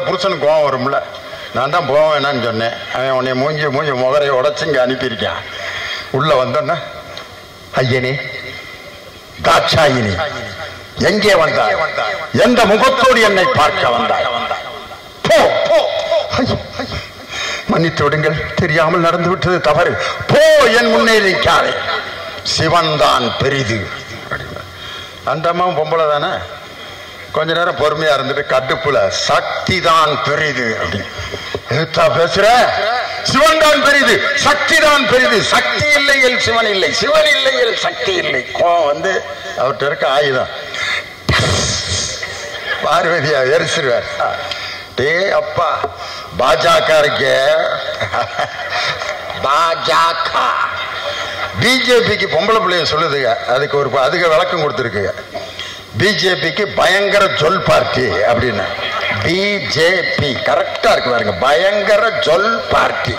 புருஷனுக்கு கோவம் வரும்ல நான் தான் போக வேணான்னு சொன்னேன் அவன் உன்னை மூஞ்சி மூஞ்சி முகரையை உடச்சி இங்கே அனுப்பியிருக்கான் உள்ள வந்தோன்னா ஐயனே தாட்சாயினி எங்கே வந்தாய் எந்த முகத்தோடு என்னை பார்க்க வந்தாய் போ போ ஐயோ, ஐயோ. மன்னித்து விடுங்கள் தெரியாமல் நடந்து விட்டது தவறு போ என் முன்னே நிற்காதே சிவன் தான் பெரிது அப்படின்னார். அந்த அம்மாவும் பொம்பளை தானே கொஞ்ச நேரம் பொறுமையா இருந்துட்டு கட்டுப்புல சக்தி தான் பெரிது அப்படின்னு எதுத்தா பேசுற சிவன் தான் பெரிது சக்தி தான் பெரிது சக்தி இல்லையில் சிவன் இல்லை சிவன் இல்லையில் சக்தி இல்லை கோவம் வந்து அவர்கிட்ட இருக்க ஆயுதம் பார்வதியா எரிச்சிருவார் டே அப்பா பாஜக இருக்கே பாஜக பிஜேபிக்கு பொம்பளை பிள்ளைய சொல்லுதுங்க அதுக்கு ஒரு அதுக்கு விளக்கம் கொடுத்துருக்குங்க பிஜேபிக்கு பயங்கர ஜொல் பார்ட்டி அப்படின்னு பிஜேபி கரெக்டா இருக்கு பாருங்க பயங்கர ஜொல் பார்ட்டி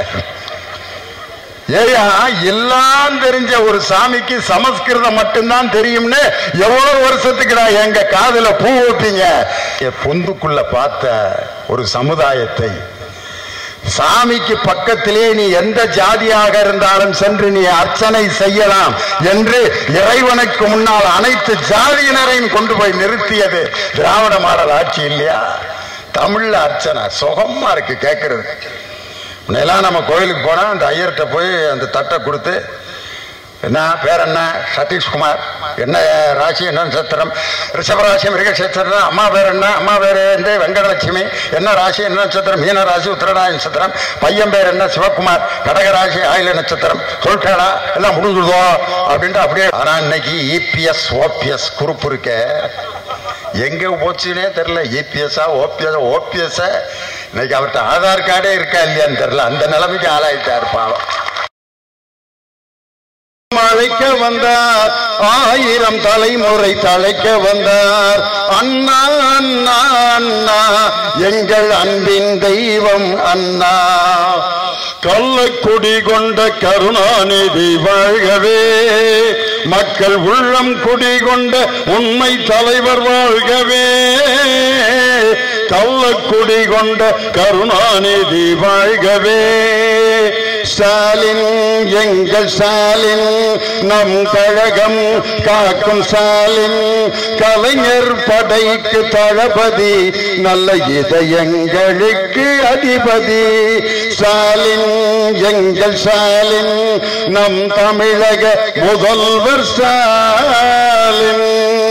ஏயா எல்லாம் தெரிஞ்ச ஒரு சாமிக்கு சமஸ்கிருதம் மட்டும்தான் தெரியும்னு எவ்வளவு வருஷத்துக்கு நான் எங்க காதுல பூ வைப்பீங்க என் பொந்துக்குள்ள பார்த்த ஒரு சமுதாயத்தை சாமிக்கு பக்கத்திலே நீ எந்த ஜாதியாக இருந்தாலும் சென்று நீ அர்ச்சனை செய்யலாம் என்று இறைவனுக்கு முன்னால் அனைத்து ஜாதியினரையும் கொண்டு போய் நிறுத்தியது திராவிட மாடல் ஆட்சி இல்லையா தமிழ்ல அர்ச்சனை சுகமா இருக்கு கேட்கறது முன்னெல்லாம் நம்ம கோயிலுக்கு போனா அந்த ஐயர்கிட்ட போய் அந்த தட்டை கொடுத்து என்ன பேர் என்ன சதீஷ்குமார் என்ன ராசி என்ன நட்சத்திரம் ரிஷபராசி மிருகசத்திரம் அம்மா பேர் என்ன அம்மா பேர் வந்து வெங்கடலட்சுமி என்ன ராசி என்ன நட்சத்திரம் மீன ராசி உத்திரடாய நட்சத்திரம் பையன் பேர் என்ன சிவகுமார் கடகராசி ஆயில நட்சத்திரம் சொல்கடா எல்லாம் முடிஞ்சுதோ அப்படின்ட்டு அப்படியே ஆனா இன்னைக்கு இபிஎஸ் ஓபிஎஸ் குரூப் இருக்க எங்க போச்சுன்னே தெரியல இபிஎஸ்ஆ ஓபிஎஸ் ஓபிஎஸ் இன்னைக்கு அவர்கிட்ட ஆதார் கார்டே இருக்கா இல்லையான்னு தெரியல அந்த நிலைமைக்கு ஆளாயிட்டார் பாவம் அழைக்க வந்தார் ஆயிரம் தலைமுறை தழைக்க வந்தார் அண்ணா அண்ணா அண்ணா எங்கள் அன்பின் தெய்வம் அண்ணா கள்ளக்குடி கொண்ட கருணாநிதி வாழ்கவே மக்கள் உள்ளம் குடி கொண்ட உண்மை தலைவர் வாழ்கவே கள்ளக்குடி கொண்ட கருணாநிதி வாழ்கவே ஸ்டாலின் எங்கள் ஸ்டாலின் நம் கழகம் காக்கும் ஸ்டாலின் கலைஞர் படைக்கு தளபதி நல்ல இதயங்களுக்கு அதிபதி ஸ்டாலின் எங்கள் ஸ்டாலின் நம் தமிழக முதல்வர் ஸ்டாலின்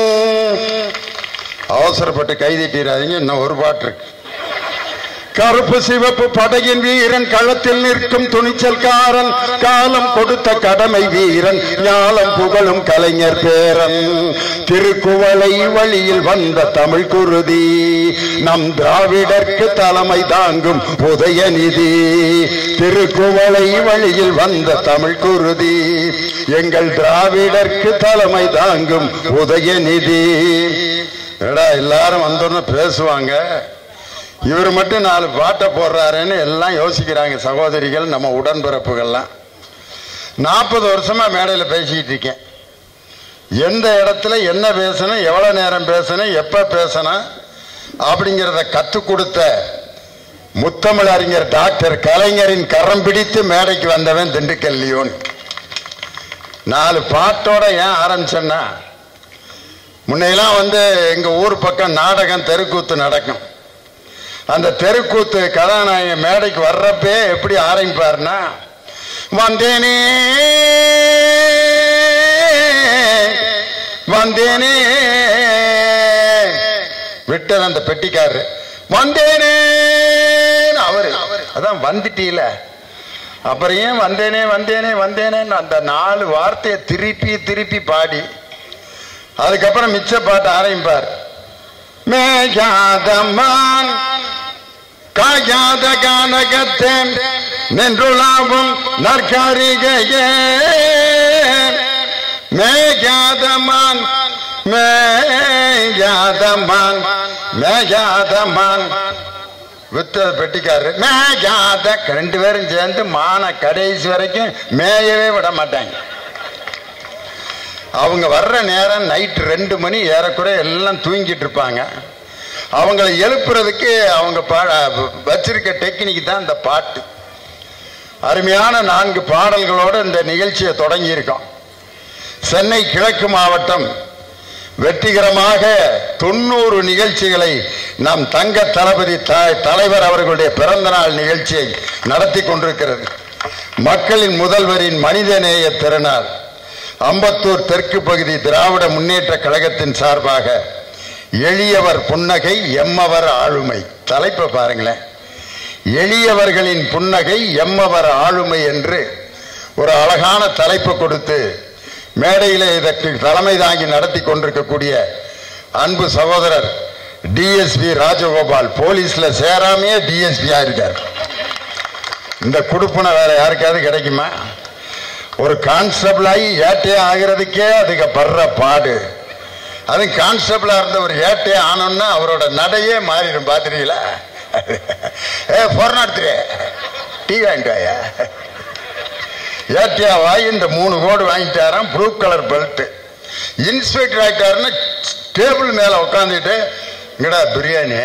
அவசரப்பட்டு கைதிட்டிடாதீங்க இன்னும் ஒரு பாட்டு இருக்கு கருப்பு சிவப்பு படையின் வீரன் களத்தில் நிற்கும் துணிச்சல்காரன் காலம் கொடுத்த கடமை வீரன் ஞாலம் புகழும் கலைஞர் பேரன் திருக்குவளை வழியில் வந்த தமிழ் குருதி நம் திராவிடர்க்கு தலைமை தாங்கும் உதயநிதி திருக்குவளை வழியில் வந்த தமிழ் குருதி எங்கள் திராவிடர்க்கு தலைமை தாங்கும் உதயநிதி எடா எல்லாரும் வந்தோன்னு பேசுவாங்க இவர் மட்டும் நாலு பாட்டை போடுறாருன்னு எல்லாம் யோசிக்கிறாங்க சகோதரிகள் நம்ம உடன்பிறப்புகள்லாம் நாற்பது வருஷமா மேடையில் பேசிக்கிட்டு இருக்கேன் எந்த இடத்துல என்ன பேசணும் எவ்வளோ நேரம் பேசணும் எப்போ பேசணும் அப்படிங்கிறத கற்றுக் கொடுத்த முத்தமிழ் அறிஞர் டாக்டர் கலைஞரின் கரம் பிடித்து மேடைக்கு வந்தவன் திண்டுக்கல் லியோன் நாலு பாட்டோட ஏன் ஆரம்பிச்சேன்னா முன்னையெல்லாம் வந்து எங்கள் ஊர் பக்கம் நாடகம் தெருக்கூத்து நடக்கும் அந்த தெருக்கூத்து கதாநாயகன் மேடைக்கு வர்றப்பே எப்படி ஆரம்பிப்பார்னா வந்தேனே வந்தேனே விட்டது அந்த பெட்டிக்காரரு வந்தேனே அவரு அதான் வந்துட்டீல அப்புறம் ஏன் வந்தேனே வந்தேனே வந்தேனேன்னு அந்த நாலு வார்த்தையை திருப்பி திருப்பி பாடி அதுக்கப்புறம் மிச்ச பாட்டு ஆரம்பிப்பார் மேகாதமான் காயாத கானகத்தேன் நின்றுலாவும் நற்காரிகையே மேகாதமான் மேகாதமான் மேகாதமான் வித்த பெட்டிக்காரரு மேகாத ரெண்டு பேரும் சேர்ந்து மான கடைசி வரைக்கும் மேயவே விட மாட்டாங்க அவங்க வர்ற நேரம் நைட் ரெண்டு மணி ஏறக்குறைய எல்லாம் தூங்கிட்டு இருப்பாங்க அவங்களை எழுப்புறதுக்கு அவங்க பா வச்சிருக்க டெக்னிக் தான் இந்த பாட்டு அருமையான நான்கு பாடல்களோடு இந்த நிகழ்ச்சியை தொடங்கி இருக்கோம் சென்னை கிழக்கு மாவட்டம் வெற்றிகரமாக தொண்ணூறு நிகழ்ச்சிகளை நம் தங்க தளபதி த- தலைவர் அவர்களுடைய பிறந்த நாள் நிகழ்ச்சியை நடத்தி கொண்டிருக்கிறது மக்களின் முதல்வரின் மனிதநேய திருநாள் அம்பத்தூர் தெற்கு பகுதி திராவிட முன்னேற்ற கழகத்தின் சார்பாக எளியவர் புன்னகை எம்மவர் ஆளுமை தலைப்பை பாருங்களேன் எளியவர்களின் புன்னகை எம்மவர் ஆளுமை என்று ஒரு அழகான தலைப்பு கொடுத்து மேடையிலே இதற்கு தலைமை தாங்கி நடத்தி கொண்டிருக்கக்கூடிய அன்பு சகோதரர் டிஎஸ்பி ராஜகோபால் போலீஸ்ல சேராமையே டிஎஸ்பி இருக்கார் இந்த குடுப்புனை வேற யாருக்காவது கிடைக்குமா ஒரு கான்ஸ்டபிள் ஆகி ஏட்டே ஆகிறதுக்கே அதுக்கு படுற பாடு அது கான்ஸ்டபிளா இருந்த ஒரு ஏட்டே ஆனோம்னா அவரோட நடையே மாறிடும் பாத்துறீங்களா ஏ போர் நடத்துறே டீ வாங்கிட்டு வாயா ஏட்டியா வாங்கி இந்த மூணு கோடு வாங்கிட்டாராம் ப்ளூ கலர் பெல்ட் இன்ஸ்பெக்டர் ஆயிட்டாருன்னா டேபிள் மேல உட்காந்துட்டு இங்கடா பிரியாணி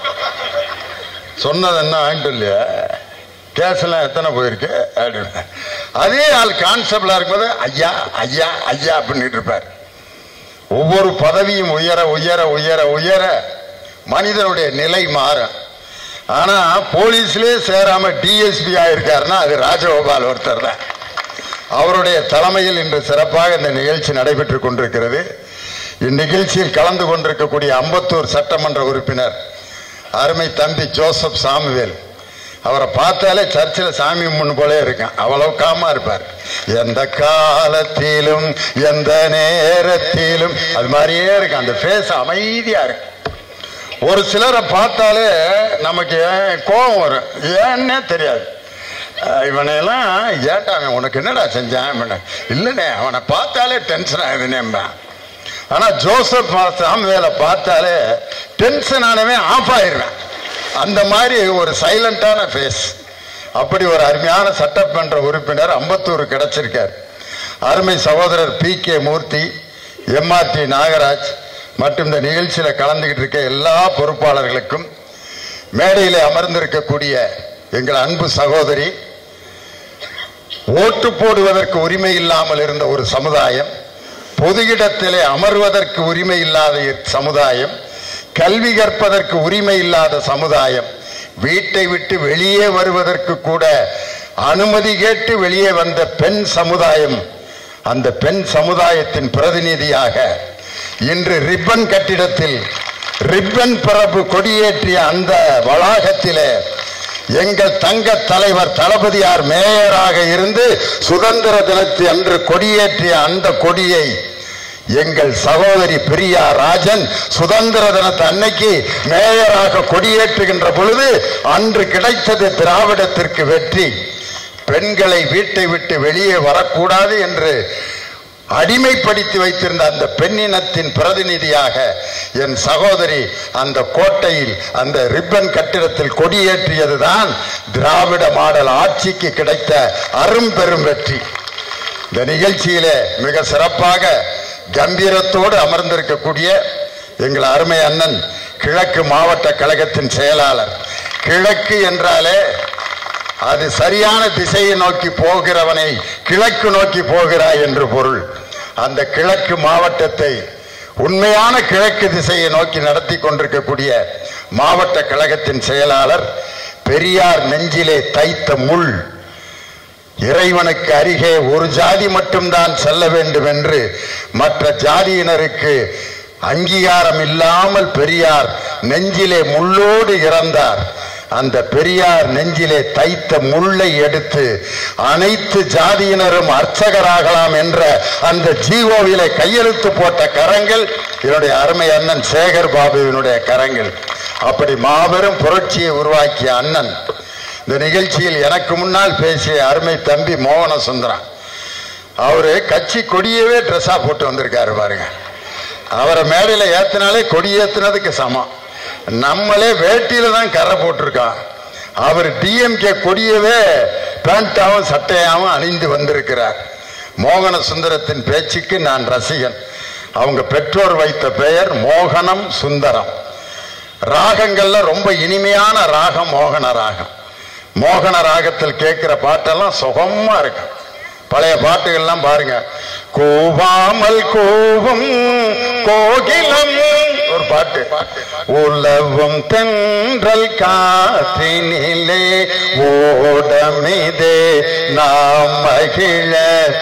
சொன்னது என்ன வாங்கிட்டு இல்லையா கேஸ்லாம் எத்தனை போயிருக்கு அப்படின்னு அதே ஆள் கான்ஸ்டபிளா இருக்கும்போது ஐயா ஐயா ஐயா அப்படின்ட்டு இருப்பார் ஒவ்வொரு பதவியும் உயர உயர உயர உயர மனிதனுடைய நிலை மாறும் ஆனா போலீஸ்லயே சேராம டிஎஸ்பி ஆயிருக்காருன்னா அது ராஜகோபால் ஒருத்தர் தான் அவருடைய தலைமையில் இன்று சிறப்பாக இந்த நிகழ்ச்சி நடைபெற்றுக் கொண்டிருக்கிறது இந்நிகழ்ச்சியில் கலந்து கொண்டிருக்கக்கூடிய அம்பத்தூர் சட்டமன்ற உறுப்பினர் அருமை தம்பி ஜோசப் சாமுவேல் அவரை பார்த்தாலே சர்ச்சில் சாமி முன்னு போலே இருக்கான் அவ்வளவு காமா இருப்பார் எந்த காலத்திலும் எந்த நேரத்திலும் அது மாதிரியே இருக்கு அந்த ஃபேஸ் அமைதியா இருக்கு ஒரு சிலரை பார்த்தாலே நமக்கு ஏன் கோபம் வரும் ஏன்னே தெரியாது அஹ் இவனையெல்லாம் ஏன்டா அவன் உனக்கு என்னடா செஞ்சான் இவனை இல்லைண்ணே அவனை பார்த்தாலே டென்ஷன் ஆகுதுன்னேம்பா ஆனா ஜோசப் சாமுவேலை பார்த்தாலே டென்ஷன் ஆனவன் ஆஃப் ஆயிடுவேன் அந்த மாதிரி ஒரு சைலண்டான ஃபேஸ் அப்படி ஒரு அருமையான சட்டமன்ற உறுப்பினர் அம்பத்தூர் கிடைச்சிருக்கார் அருமை சகோதரர் P K Murthy MRT Nagaraj மற்றும் இந்த நிகழ்ச்சியில கலந்துகிட்டு இருக்க எல்லா பொறுப்பாளர்களுக்கும் மேடையிலே அமர்ந்திருக்கக்கூடிய எங்கள் அன்பு சகோதரி ஓட்டு போடுவதற்கு உரிமை இல்லாமல் இருந்த ஒரு சமுதாயம் பொது இடத்திலே அமர்வதற்கு உரிமை இல்லாத சமுதாயம் கல்வி கற்பதற்கு உரிமை இல்லாத சமுதாயம் வீட்டை விட்டு வெளியே வருவதற்கு கூட அனுமதி கேட்டு வெளியே வந்த பெண் சமுதாயம் அந்த பெண் சமுதாயத்தின் பிரதிநிதியாக இன்று ரிப்பன் கட்டிடத்தில் ரிப்பன் பரப்பு கொடியேற்றிய அந்த வளாகத்திலே எங்கள் தங்க தலைவர் தளபதியார் மேயராக இருந்து சுதந்திர தினத்தை அன்று கொடியேற்றிய அந்த கொடியை எங்கள் சகோதரி பிரியா ராஜன் சுதந்திர தினத்து அன்னைக்கு மேயராக கொடியேற்றுகின்ற பொழுது அன்று கிடைத்தது திராவிடத்திற்கு வெற்றி பெண்களை வீட்டை விட்டு வெளியே வரக்கூடாது என்று அடிமைப்படுத்தி வைத்திருந்த அந்த பெண்ணினத்தின் பிரதிநிதியாக என் சகோதரி அந்த கோட்டையில் அந்த ரிப்பன் கட்டிடத்தில் கொடியேற்றியதுதான் திராவிட மாடல் ஆட்சிக்கு கிடைத்த அரும்பெரும் வெற்றி இந்த நிகழ்ச்சியிலே மிக சிறப்பாக கம்பீரத்தோடு அமர்ந்திருக்கக்கூடிய எங்கள் அருமை அண்ணன் கிழக்கு மாவட்ட கழகத்தின் செயலாளர் கிழக்கு என்றாலே அது சரியான திசையை நோக்கி போகிறவனை கிழக்கு நோக்கி போகிறாய் என்று பொருள் அந்த கிழக்கு மாவட்டத்தை உண்மையான கிழக்கு திசையை நோக்கி நடத்தி கொண்டிருக்கக்கூடிய மாவட்ட கழகத்தின் செயலாளர் பெரியார் நெஞ்சிலே தைத்த முள் இறைவனுக்கு அருகே ஒரு ஜாதி மட்டும்தான் செல்ல வேண்டும் என்று மற்ற ஜாதியினருக்கு அங்கீகாரம் இல்லாமல் பெரியார் நெஞ்சிலே முள்ளோடு இறந்தார் அந்த பெரியார் நெஞ்சிலே தைத்த முள்ளை எடுத்து அனைத்து ஜாதியினரும் அர்ச்சகராகலாம் என்ற அந்த ஜீவோவிலே கையெழுத்து போட்ட கரங்கள் என்னுடைய அருமை அண்ணன் சேகர் பாபுவினுடைய கரங்கள் அப்படி மாபெரும் புரட்சியை உருவாக்கிய அண்ணன் இந்த நிகழ்ச்சியில் எனக்கு முன்னால் பேசிய அருமை தம்பி மோகன சுந்தரம் அவரு கட்சி கொடியவே ட்ரெஸ்ஸா போட்டு வந்திருக்காரு பாருங்க அவரை மேடையில ஏத்தினாலே கொடி ஏத்துனதுக்கு சமம் நம்மளே வேட்டியில தான் கரை போட்டிருக்கோம் அவர் டிஎம்கே கொடியவே பேண்டாவும் சட்டையாவும் அணிந்து வந்திருக்கிறார் மோகன சுந்தரத்தின் பேச்சுக்கு நான் ரசிகன் அவங்க பெற்றோர் வைத்த பெயர் மோகனம் சுந்தரம் ராகங்கள்ல ரொம்ப இனிமையான ராகம் மோகன ராகம் மோகன ராகத்தில் கேட்கிற பாட்டெல்லாம் சுகமா இருக்கும் பழைய பாட்டுகள்லாம் பாருங்க கூவாமல் கூவும் கோகிலம் ஒரு பாட்டு உலவும் தென்றல் காற்றினிலே ஓடமிதே நாம் மகிழ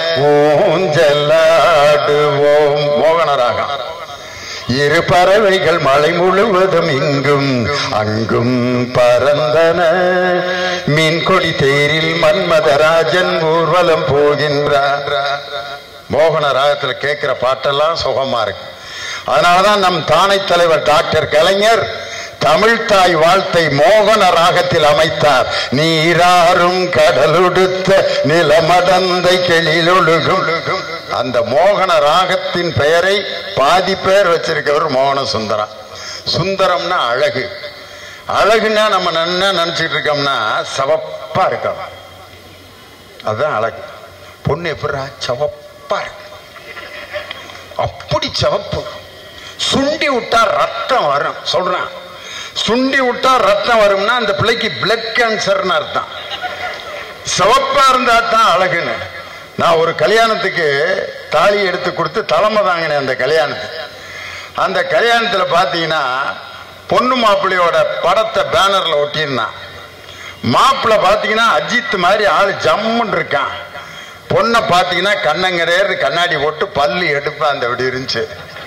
ஊஞ்சலாடுவோம் மோகன ராகம் இரு பறவைகள் மலை முழுவதும் இங்கும் அங்கும் பறந்தன மீன்கொடி தேரில் மன்மதராஜன் ஊர்வலம் போகின்றார் மோகன ராகத்துல கேட்கிற பாட்டெல்லாம் சுகமா இருக்கு அதனாலதான் நம் தானை தலைவர் டாக்டர் கலைஞர் தமிழ்தாய் வாழ்த்தை மோகன ராகத்தில் அமைத்தார் நீராறும் கடலுடுத்த நிலமடந்தை கெளிலொழுகும் அந்த மோகன ராகத்தின் பெயரை பாதி பேர் வச்சிருக்கவர் மோகன சுந்தரம் சுந்தரம்னா அழகு அழகுன்னா நம்ம என்ன நினைச்சிட்டு இருக்கோம்னா சவப்பா இருக்கோம் அதுதான் அழகு பொண்ணு எப்படா சவப்பா இருக்கு அப்படி சவப்பு சுண்டி விட்டா ரத்தம் வரும் சொல்றான் சுண்டி விட்டா ரத்தம் வரும்னா அந்த பிள்ளைக்கு பிளட் கேன்சர்னு அர்த்தம் சிவப்பா இருந்தா தான் அழகுன்னு நான் ஒரு கல்யாணத்துக்கு தாலி எடுத்து கொடுத்து தலைமை தாங்கினேன் அந்த கல்யாணத்துக்கு அந்த கல்யாணத்துல பாத்தீங்கன்னா பொண்ணு மாப்பிள்ளையோட படத்தை பேனர்ல ஒட்டியிருந்தான் மாப்பிள்ளை பாத்தீங்கன்னா அஜித் மாதிரி ஆளு ஜம்முன்னு இருக்கான் பொண்ணை பாத்தீங்கன்னா கண்ணங்கரேறு கண்ணாடி போட்டு பல்லு எடுப்பா அந்த இப்படி இருந்துச்சு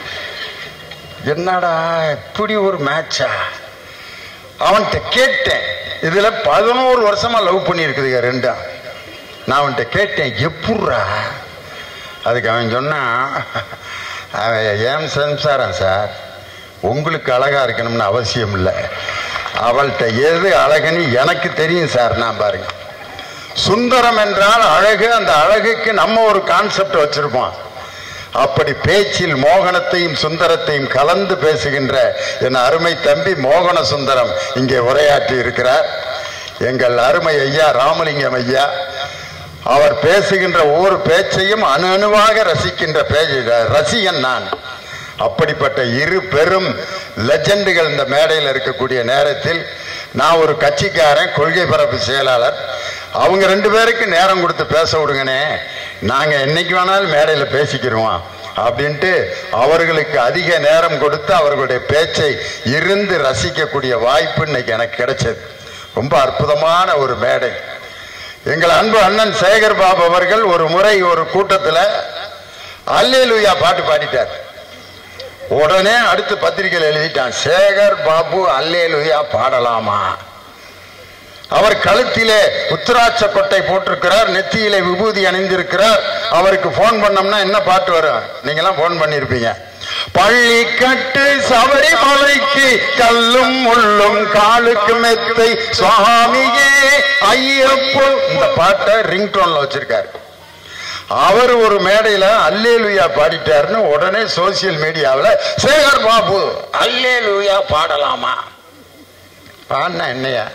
என்னடா இப்படி ஒரு மேட்சா அவன்கிட்ட கேட்டேன் இதுல பதினோரு வருஷமா லவ் பண்ணி இருக்குதுங்க ரெண்டும் நான் அவன்கிட்ட கேட்டேன் எப்புட்றா அதுக்கு அவன் சொன்னான் அவன் ஏன் சம்சாரம் சார் உங்களுக்கு அழகா இருக்கணும்னு அவசியம் இல்லை அவள்கிட்ட எது அழகுன்னு எனக்கு தெரியும் சார் நான் பாருங்க சுந்தரம் என்றால் அழகு அந்த அழகுக்கு நம்ம ஒரு கான்செப்ட் வச்சிருப்போம் அப்படி பேச்சில் மோகனத்தையும் சுந்தரத்தையும் கலந்து பேசுகின்ற என் அருமை தம்பி மோகன சுந்தரம் இங்கே உரையாற்றி இருக்கிறார் எங்கள் அருமை ஐயா ராமலிங்கம் ஐயா அவர் பேசுகின்ற ஒவ்வொரு பேச்சையும் அணு அணுவாக ரசிக்கின்ற பேச்சு ரசிகன் நான் அப்படிப்பட்ட இரு பெரும் லெஜண்டுகள் இந்த மேடையில் இருக்கக்கூடிய நேரத்தில் நான் ஒரு கட்சிக்காரன் கொள்கை பரப்பு செயலாளர் அவங்க ரெண்டு பேருக்கு நேரம் கொடுத்து பேச விடுங்கனே நாங்க என்னைக்கு வேணாலும் மேடையில் பேசிக்கிறோம் அப்படின்ட்டு அவர்களுக்கு அதிக நேரம் கொடுத்து அவர்களுடைய பேச்சை இருந்து ரசிக்கக்கூடிய வாய்ப்பு இன்னைக்கு எனக்கு கிடைச்சது ரொம்ப அற்புதமான ஒரு மேடை எங்கள் அன்பு அண்ணன் சேகர் பாபு அவர்கள் ஒரு முறை ஒரு கூட்டத்தில் அல்லேலூயா பாட்டு பாடிட்டார் உடனே அடுத்து பத்திரிகையில் எழுதிட்டான் சேகர் பாபு அல்லேலூயா பாடலாமா அவர் கழுத்திலே உத்திராட்ச கொட்டை போட்டிருக்கிறார் நெத்தியிலே விபூதி அணிந்திருக்கிறார் அவருக்கு போன் பண்ணோம்னா என்ன பாட்டு வரும் நீங்கெல்லாம் போன் பண்ணிருப்பீங்க பள்ளி கட்டு சபரிமலைக்கு கல்லும் முள்ளும் காலுக்கு மெத்தை சுவாமியே ஐயப்போ இந்த பாட்டை ரிங்டோன்ல வச்சிருக்காரு அவர் ஒரு மேடையில அல்லேலுயா பாடிட்டாருன்னு உடனே சோசியல் மீடியாவில் சேகர் பாபு அல்லேலுயா பாடலாமா பாடினா என்னையா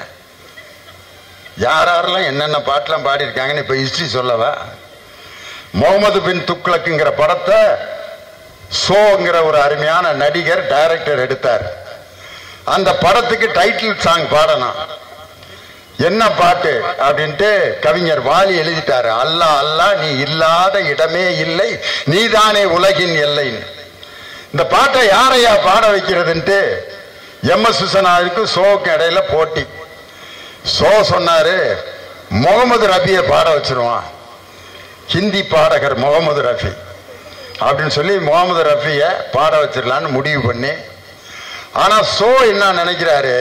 யார் யாரெல்லாம் என்னென்ன பாட்டெல்லாம் பாடியிருக்காங்கன்னு இப்ப ஹிஸ்டரி சொல்லவா முகமது பின் துக்ளக்குங்கிற படத்தை சோங்கிற ஒரு அருமையான நடிகர் டைரக்டர் எடுத்தார் அந்த படத்துக்கு டைட்டில் சாங் பாடணும் என்ன பாட்டு அப்படின்ட்டு கவிஞர் வாலி எழுதிட்டாரு அல்லா அல்லா நீ இல்லாத இடமே இல்லை நீதானே உலகின் எல்லைன்னு இந்த பாட்டை யாரையா பாட வைக்கிறதுன்ட்டு எம் எஸ் விஸ்வநாதருக்கு சோக்கு இடையில போட்டி சோ சொன்னாரு முகமது ரபியை பாட வச்சிருவான் ஹிந்தி பாடகர் முகமது ரஃபி அப்படின்னு சொல்லி முகமது ரஃபிய பாட வச்சிடலான்னு முடிவு பண்ணி ஆனா சோ என்ன நினைக்கிறாரு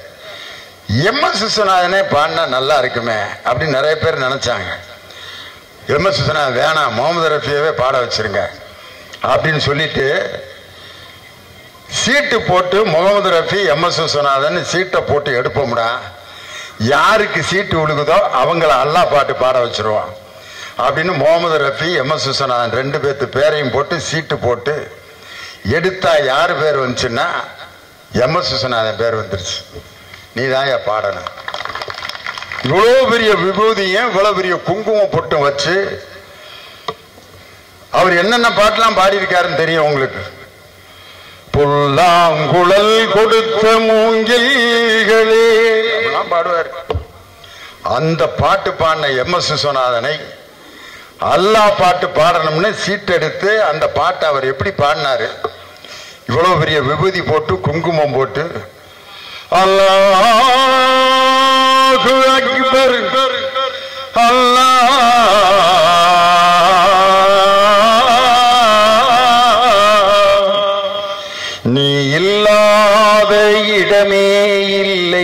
எம் எஸ் விஸ்வநாதனே பாடினா நல்லா இருக்குமே அப்படின்னு நிறைய பேர் நினைச்சாங்க எம் எஸ் விஸ்வநாதன் வேணாம் முகமது ரஃபியவே பாட வச்சிருங்க அப்படின்னு சொல்லிட்டு சீட்டு போட்டு முகமது ரஃபி எம் எஸ் விஸ்வநாதன் சீட்டை போட்டு எடுப்போம்டா யாருக்கு சீட்டு விழுகுதோ அவங்கள அல்லா பாட்டு பாட வச்சிருவான் அப்படின்னு முகமது ரஃபி எம் எஸ் விஸ்வநாதன் ரெண்டு பேர்த்து பேரையும் போட்டு சீட்டு போட்டு எடுத்தா யார் பேர் வந்துச்சுன்னா எம் எஸ் விஸ்வநாதன் பேர் வந்துருச்சு நீ தான் பாடணும் இவ்வளோ பெரிய விபூதியும் இவ்வளோ பெரிய குங்குமம் பொட்டும் வச்சு அவர் என்னென்ன பாட்டெல்லாம் பாடியிருக்காருன்னு தெரியும் உங்களுக்கு புல்லாங்குழல் கொடுத்த மூங்கில்களே அப்படிலாம் பாடுவார் அந்த பாட்டு பாடின எம் எஸ் விஸ்வநாதனை அல்லாஹ் பாட்டு பாடணும்னு சீட்டெடுத்து அந்த பாட்டை அவர் எப்படி பாடினாரு இவ்வளவு பெரிய விபூதி போட்டு குங்குமம் போட்டு அல்லாஹு அக்பர் அல்லாஹ் நீ இல்லாத இடமே இல்லை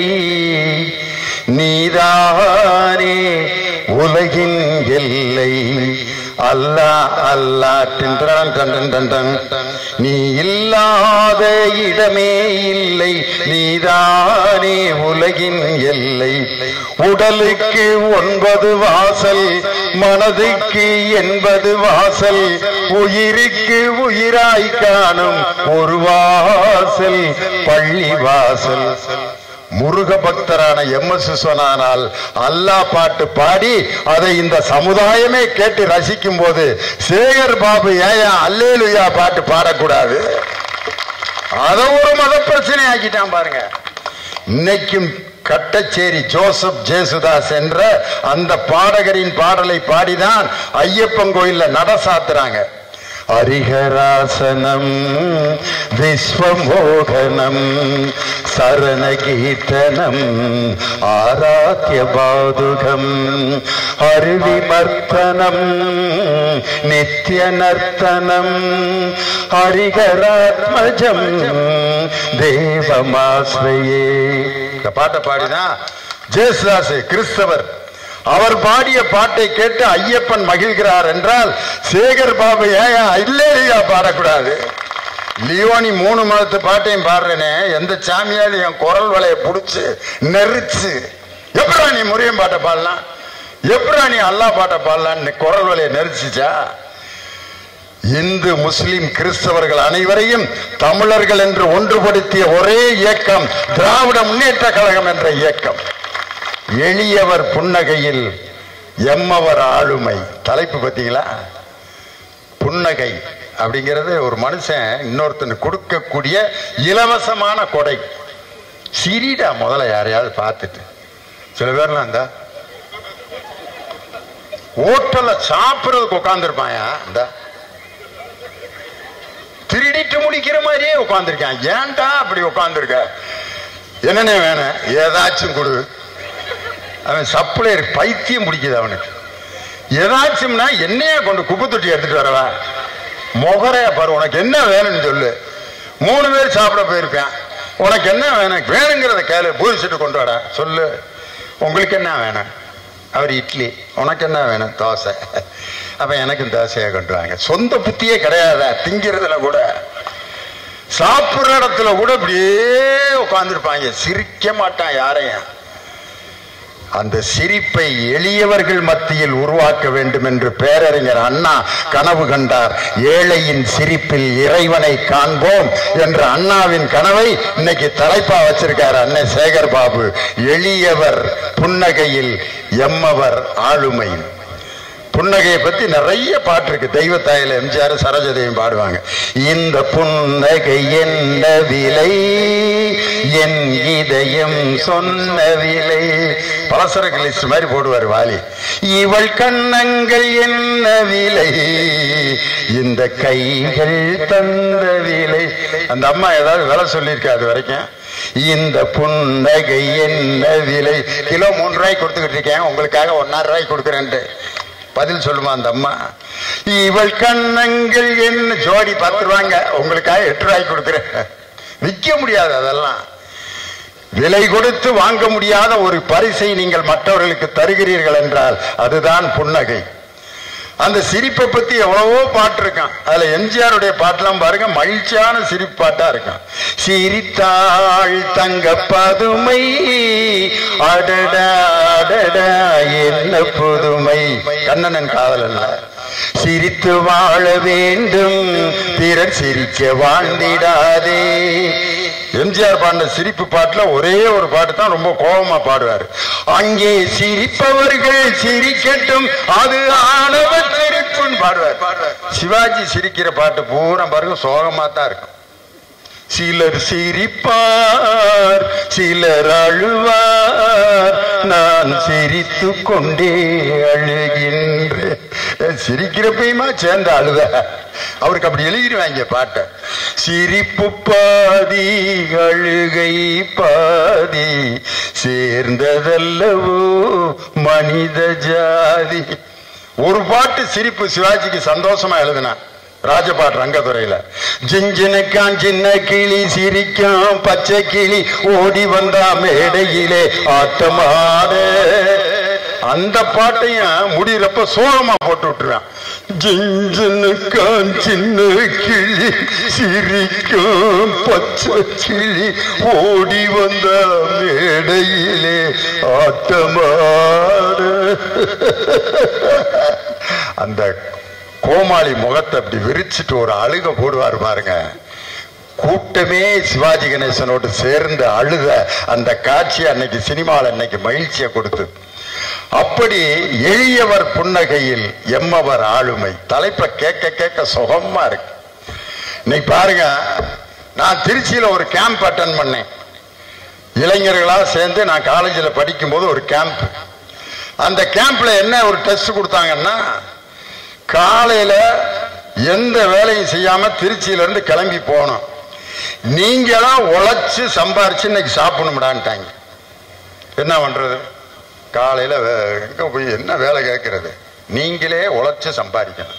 நீதானே உலகின் எல்லை அல்லா அல்லா டின்றான் டன் டன் டன் டன். நீ இல்லாத இடமே இல்லை நீதானே உலகின் எல்லை உடலுக்கு ஒன்பது வாசல் மனதுக்கு எண்பது வாசல் உயிருக்கு உயிராய் காணும் ஒரு வாசல் பள்ளி வாசல் முருக பக்தரான எம் எஸ் விஸ்வநாதனால் அல்லாஹ் பாட்டு பாடி அதை இந்த சமுதாயமே கேட்டு ரசிக்கும் போது சேகர் பாபு ஏன் அல்லேலுயா பாட்டு பாடக்கூடாது அதை ஒரு மத பிரச்சனை ஆக்கிட்டான் பாருங்க இன்னைக்கும் கட்டச்சேரி ஜோசப் ஜேசுதாஸ் என்ற அந்த பாடகரின் பாடலை பாடிதான் ஐயப்பன் கோயில்ல நட சாத்துறாங்க ஹரிஹராசனம் விஸ்வமோகனம் சரணகீர்த்தனம் ஆராத்திய பாதுகம் அருவிமர்த்தனம் நித்திய நர்த்தனம் ஹரிகராத்மஜம் தேவமாஸ்ரயே இந்த பாட்டை பாடிதான் ஜேசுதாஸ் கிறிஸ்தவர் அவர் பாடிய பாட்டை கேட்டு ஐயப்பன் மகிழ்கிறார் என்றால் சேகர் பாபு ஏன் இல்லையா பாடக்கூடாது லியோனி மூணு மதத்து பாட்டையும் பாடுறேனே எந்த சாமியாவது என் குரல் வலையை புடிச்சு நெரிச்சு எப்படா நீ முருகன் பாட்டை பாடலாம் எப்படா நீ அல்லா பாட்டை பாடலான்னு குரல் வலையை நெரிச்சிச்சா இந்து முஸ்லிம் கிறிஸ்தவர்கள் அனைவரையும் தமிழர்கள் என்று ஒன்றுபடுத்திய ஒரே இயக்கம் திராவிட முன்னேற்ற கழகம் என்ற இயக்கம் எளியவர் புன்னகையில் எம்மவர் ஆளுமை தலைப்பு பார்த்தீங்களா புன்னகை அப்படிங்கிறது ஒரு மனுஷன் இன்னொருத்தனுக்கு கொடுக்கக்கூடிய இலவசமான கொடை சிரிடா முதல்ல யாரையாவது பார்த்துட்டு சில பேர்லாம் இந்த ஹோட்டல்ல சாப்பிட்றதுக்கு உட்காந்துருப்பாயா இந்த திருடிட்டு முடிக்கிற மாதிரியே உட்காந்துருக்கான் ஏன்டா அப்படி உட்காந்துருக்க என்னென்ன வேணும் ஏதாச்சும் கொடு அவன் சப்ளையர் பைத்தியம் பிடிக்குது அவனுக்கு ஏதாச்சும்னா என்னைய கொண்டு குப்பை தொட்டி எடுத்துட்டு வரவா முகரைய பாரு உனக்கு என்ன வேணும்னு சொல்லு மூணு பேர் சாப்பிட போயிருப்பேன் உனக்கு என்ன வேணும் வேணுங்கிறத கேளு பூரிச்சிட்டு கொண்டு வாடா சொல்லு உங்களுக்கு என்ன வேணும் அவர் இட்லி உனக்கு என்ன வேணும் தோசை அப்ப எனக்கும் தோசையை கொண்டு வாங்க சொந்த புத்தியே கிடையாதா திங்கிறதுல கூட சாப்பிடுற இடத்துல கூட அப்படியே உட்காந்துருப்பாங்க சிரிக்க மாட்டான் யாரையும் அந்த சிரிப்பை எளியவர்கள் மத்தியில் உருவாக்க வேண்டும் என்று பேரறிஞர் அண்ணா கனவு கண்டார் ஏழையின் சிரிப்பில் இறைவனை காண்போம் என்ற அண்ணாவின் கனவை இன்னைக்கு தலைப்பா வச்சிருக்கார் அண்ணன் சேகர் பாபு எளியவர் புன்னகையில் எம்மவர் ஆளுமை புன்னகையை பத்தி நிறைய பாட்டு இருக்கு தெய்வத்தாயில எம்ஜிஆர் சரோஜதேவியும் பாடுவாங்க இந்த புன்னகை என்ன விலை என் இதயம் சொன்ன விலை பலசரக்கு லிஸ்ட் மாதிரி போடுவார் வாலி இவள் கண்ணங்கள் என்ன விலை இந்த கைகள் தந்த விலை அந்த அம்மா ஏதாவது விலை சொல்லியிருக்கா அது வரைக்கும் இந்த புன்னகை என்ன விலை கிலோ மூணு ரூபாய்க்கு கொடுத்துக்கிட்டு இருக்கேன் உங்களுக்காக ஒன்னாறு ரூபாய்க்கு கொடுக்குறேன்ட்டு பதில் சொல்லுமா அந்த அம்மா இவள் கண்ணங்கள் என்ன ஜோடி பத்து ரூபாங்க உங்களுக்காக எட்டு ரூபாய்க்கு கொடுக்குறேன் விற்க முடியாது அதெல்லாம் விலை கொடுத்து வாங்க முடியாத ஒரு பரிசை நீங்கள் மற்றவர்களுக்கு தருகிறீர்கள் என்றால் அதுதான் புன்னகை அந்த சிரிப்பை பத்தி எவ்வளவோ பாட்டு இருக்கான் அதுல எம்ஜிஆருடைய பாட்டெல்லாம் பாருங்க மகிழ்ச்சியான சிரிப்பு பாட்டா இருக்கும் சிரித்தாள் தங்க பதுமை அடடா அடடா என்ன புதுமை கண்ணனன் காதல் அல்ல சிரித்து வாழ வேண்டும் பிறர் சிரிக்க வாழ்ந்திடாதே எம்ஜிஆர் பாடின சிரிப்பு பாட்டுல ஒரே ஒரு பாட்டு தான் ரொம்ப கோபமா பாடுவார் அங்கே சிரிப்பவர்கள் சிரிக்கட்டும் அது ஆணவ சிரிப்புன்னு பாடுவார் சிவாஜி சிரிக்கிற பாட்டு பூரா பாருங்க சோகமா தான் இருக்கும் சிலர் சிரிப்பார் சிலர் அழுவார் நான் சிரித்து கொண்டே அழுகின்றேன் சிரிக்கிறப்பயுமா சேர்ந்து அழுத அவருக்கு அப்படி எழுதிடுவாங்க பாட்டை சிரிப்பு பாதி அழுகை பாதி சேர்ந்ததல்லவோ மனித ஜாதி ஒரு பாட்டு சிரிப்பு சிவாஜிக்கு சந்தோஷமா எழுதினான் ராஜபாட் ரங்கத்துறையில ஜிஞ்சினுக்கான் சின்ன கிளி சிரிக்கும் பச்சை கிளி ஓடி வந்தா மேடையிலே ஆட்டமாட அந்த பாட்டையும் முடிகிறப்ப சோகமா போட்டு விட்டுருவேன் ஜிஞ்சினுக்கான் சின்ன கிளி சிரிக்கும் பச்சை கிளி ஓடி வந்த மேடையிலே ஆட்டமாட அந்த கோமாளி முகத்தை அப்படி விரிச்சிட்டு ஒரு அழுக போடுவார் பாருங்க கூட்டமே சிவாஜி கணேசனோடு சேர்ந்து அழுத அந்த காட்சி அன்னைக்கு சினிமாவில் அன்னைக்கு மகிழ்ச்சியை கொடுத்தது அப்படி எளியவர் புன்னகையில் எம்மவர் ஆளுமை தலைப்பை கேட்க கேட்க சுகமா இருக்கு இன்னைக்கு பாருங்க நான் திருச்சியில ஒரு கேம்ப் அட்டன் பண்ணேன் இளைஞர்களா சேர்ந்து நான் காலேஜில் படிக்கும்போது ஒரு கேம்ப் அந்த கேம்ப்ல என்ன ஒரு டெஸ்ட் கொடுத்தாங்கன்னா காலையில எந்த வேலையும் செய்யாம திருச்சியில இருந்து கிளம்பி போகணும் நீங்க தான் உழைச்சு சம்பாரிச்சு இன்னைக்கு சாப்பிடணும்டான்ட்டாங்க என்ன பண்றது காலையில வே- எங்க போய் என்ன வேலை கேட்கறது நீங்களே உழைச்சு சம்பாதிக்கணும்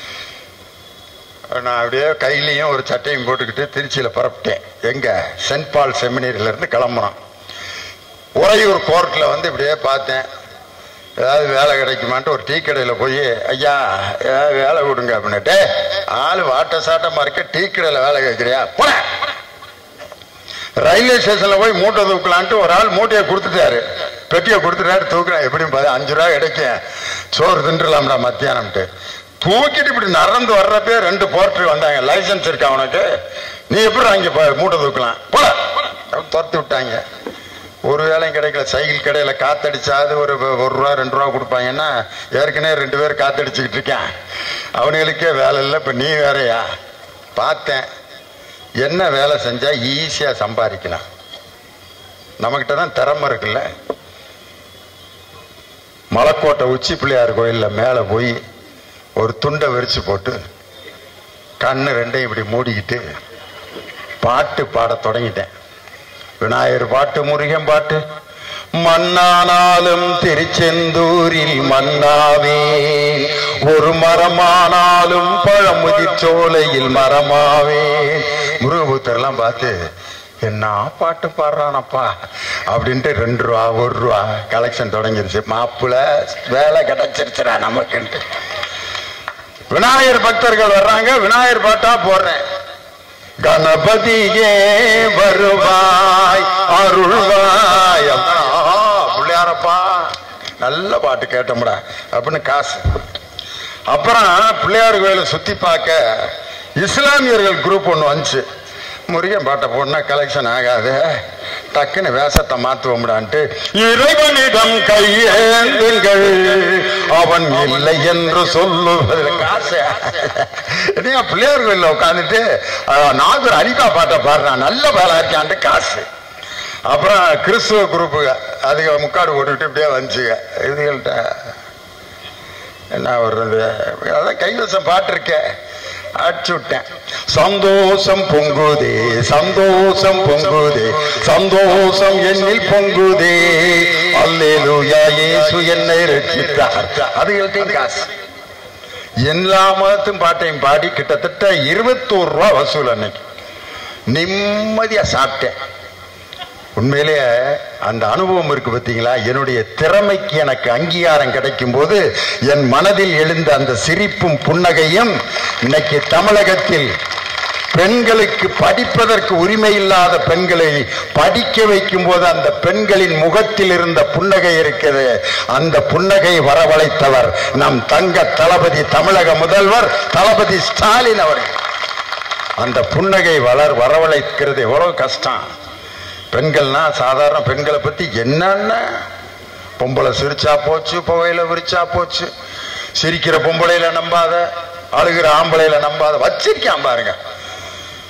நான் அப்படியே கையிலையும் ஒரு சட்டையும் போட்டுக்கிட்டு திருச்சியில புறப்பட்டேன் எங்க சென்ட் பால் செமினரியில இருந்து கிளம்புறோம் உறையூர் கோர்ட்ல வந்து இப்படியே பார்த்தேன் ஏதாவது வேலை கிடைக்குமான்ட்டு ஒரு டீ கடையில் போய் ஐயா ஏதாவது வேலை கொடுங்க அப்படின்னுட்டு ஆள் வாட்ட சாட்டமா இருக்க டீ கடையில் வேலை கேட்குறியா போன ரயில்வே ஸ்டேஷன்ல போய் மூட்டை தூக்கலான்ட்டு ஒரு ஆள் மூட்டையை கொடுத்துட்டாரு பெட்டியை கொடுத்துட்டாரு தூக்குறேன் எப்படியும் பாரு அஞ்சு ரூபா கிடைக்கும் சோறு தின்றுலாம்டா மத்தியானம்ட்டு தூக்கிட்டு இப்படி நடந்து வர்றப்பே ரெண்டு போர்ட்டர் வந்தாங்க லைசன்ஸ் இருக்கா உனக்கு நீ எப்படி அங்கே ப- மூட்டை தூக்கலாம் போல துரத்தி விட்டாங்க ஒரு வேலையும் கிடைக்கல சைக்கிள் கடையில் காத்தடிச்சாது ஒரு ஒரு ரூபா ரெண்டு ரூபா கொடுப்பாங்கன்னா ஏற்கனவே ரெண்டு பேர் காத்தடிச்சுக்கிட்டு இருக்கேன் அவனுங்களுக்கே வேலை இல்லை இப்போ நீ வேறயா பார்த்தேன் என்ன வேலை செஞ்சா ஈஸியாக சம்பாதிக்கலாம் நம்மக்கிட்ட தான் திறமை இருக்குல்ல மலைக்கோட்டை உச்சி பிள்ளையார் கோயிலில் மேலே போய் ஒரு துண்டை விரிச்சு போட்டு கண்ணு ரெண்டையும் இப்படி மூடிக்கிட்டு பாட்டு பாடத் தொடங்கிட்டேன் விநாயகர் பாட்டு முருகன் பாட்டு மண்ணானாலும் திருச்செந்தூரில் மண்ணாவே ஒரு மரமானாலும் பழமுதிர் சோலையில் மரமாவே முருகபுத்தர்லாம் பார்த்து என்ன பாட்டு பாடுறானப்பா அப்படின்ட்டு ரெண்டு ரூபா ஒரு ரூபா கலெக்ஷன் தொடங்கிருச்சு மாப்பிள்ள வேலை கிடைச்சிருச்சுடா நமக்குன்ட்டு விநாயகர் பக்தர்கள் வர்றாங்க விநாயகர் பாட்டா போடுறேன் கணபதியே வருவாய் அருள்வாய் அப்புறம், ஆஹா, பிள்ளையாரப்பா நல்ல பாட்டு கேட்டோம்டா அப்படின்னு காசு அப்புறம் பிள்ளையார் கோயிலை சுத்தி பார்க்க இஸ்லாமியர்கள் குரூப் ஒன்று வந்துச்சு முருகன் பாட்டை போடனா கலெக்ஷன் ஆகாது டக்குன்னு வேஷத்தை மாத்துவோம்டான்ட்டு இறைவனிடம் கையேந்துங்கள் அவன் இல்லை என்று சொல்லுவது காசு நீங்க பிள்ளையார் கோயில்ல உட்காந்துட்டு நாகூர் அனிகா பாட்டை பாடுறான் நல்ல வேலை இருக்கான்ட்டு காசு அப்புறம் கிறிஸ்துவ குரூப்பு அதுக்கு முக்காடு போட்டுக்கிட்டு இப்படியே வந்துச்சுங்க இதுகள்கிட்ட என்ன வர்றது அதான் கைவசம் பாட்டு இருக்க அடிச்சு விட்டேன் சந்தோஷம் பொங்குதே சந்தோஷம் பொங்குதே சந்தோஷம் என்னில் பொங்குதே அல்லேலூயா இயேசு என்னை ரட்சித்தார் அதுகள்ட்டையும் காசு எல்லா மதத்தும் பாட்டையும் பாடி கிட்டத்தட்ட இருபத்தோரு ரூபா வசூல் அன்னைக்கு நிம்மதியா சாப்பிட்டேன் உண்மையிலேயே அந்த அனுபவம் இருக்கு பார்த்தீங்களா என்னுடைய திறமைக்கு எனக்கு அங்கீகாரம் கிடைக்கும் போது என் மனதில் எழுந்த அந்த சிரிப்பும் புன்னகையும் இன்னைக்கு தமிழகத்தில் பெண்களுக்கு படிப்பதற்கு உரிமை இல்லாத பெண்களை படிக்க வைக்கும் போது அந்த பெண்களின் முகத்தில் இருந்த புன்னகை இருக்கிறது அந்த புன்னகை வரவழைத்தவர் நம் தங்க தளபதி தமிழக முதல்வர் தளபதி ஸ்டாலின் அவர்கள் அந்த புன்னகை வளர் வரவழைக்கிறது எவ்வளவு கஷ்டம் பெண்கள்னா சாதாரண பெண்களை பத்தி என்னென்ன பொம்பளை சிரிச்சா போச்சு புகையில விரிச்சா போச்சு சிரிக்கிற பொம்பளையில நம்பாத அழுகிற ஆம்பளையில நம்பாத வச்சிருக்கான் பாருங்க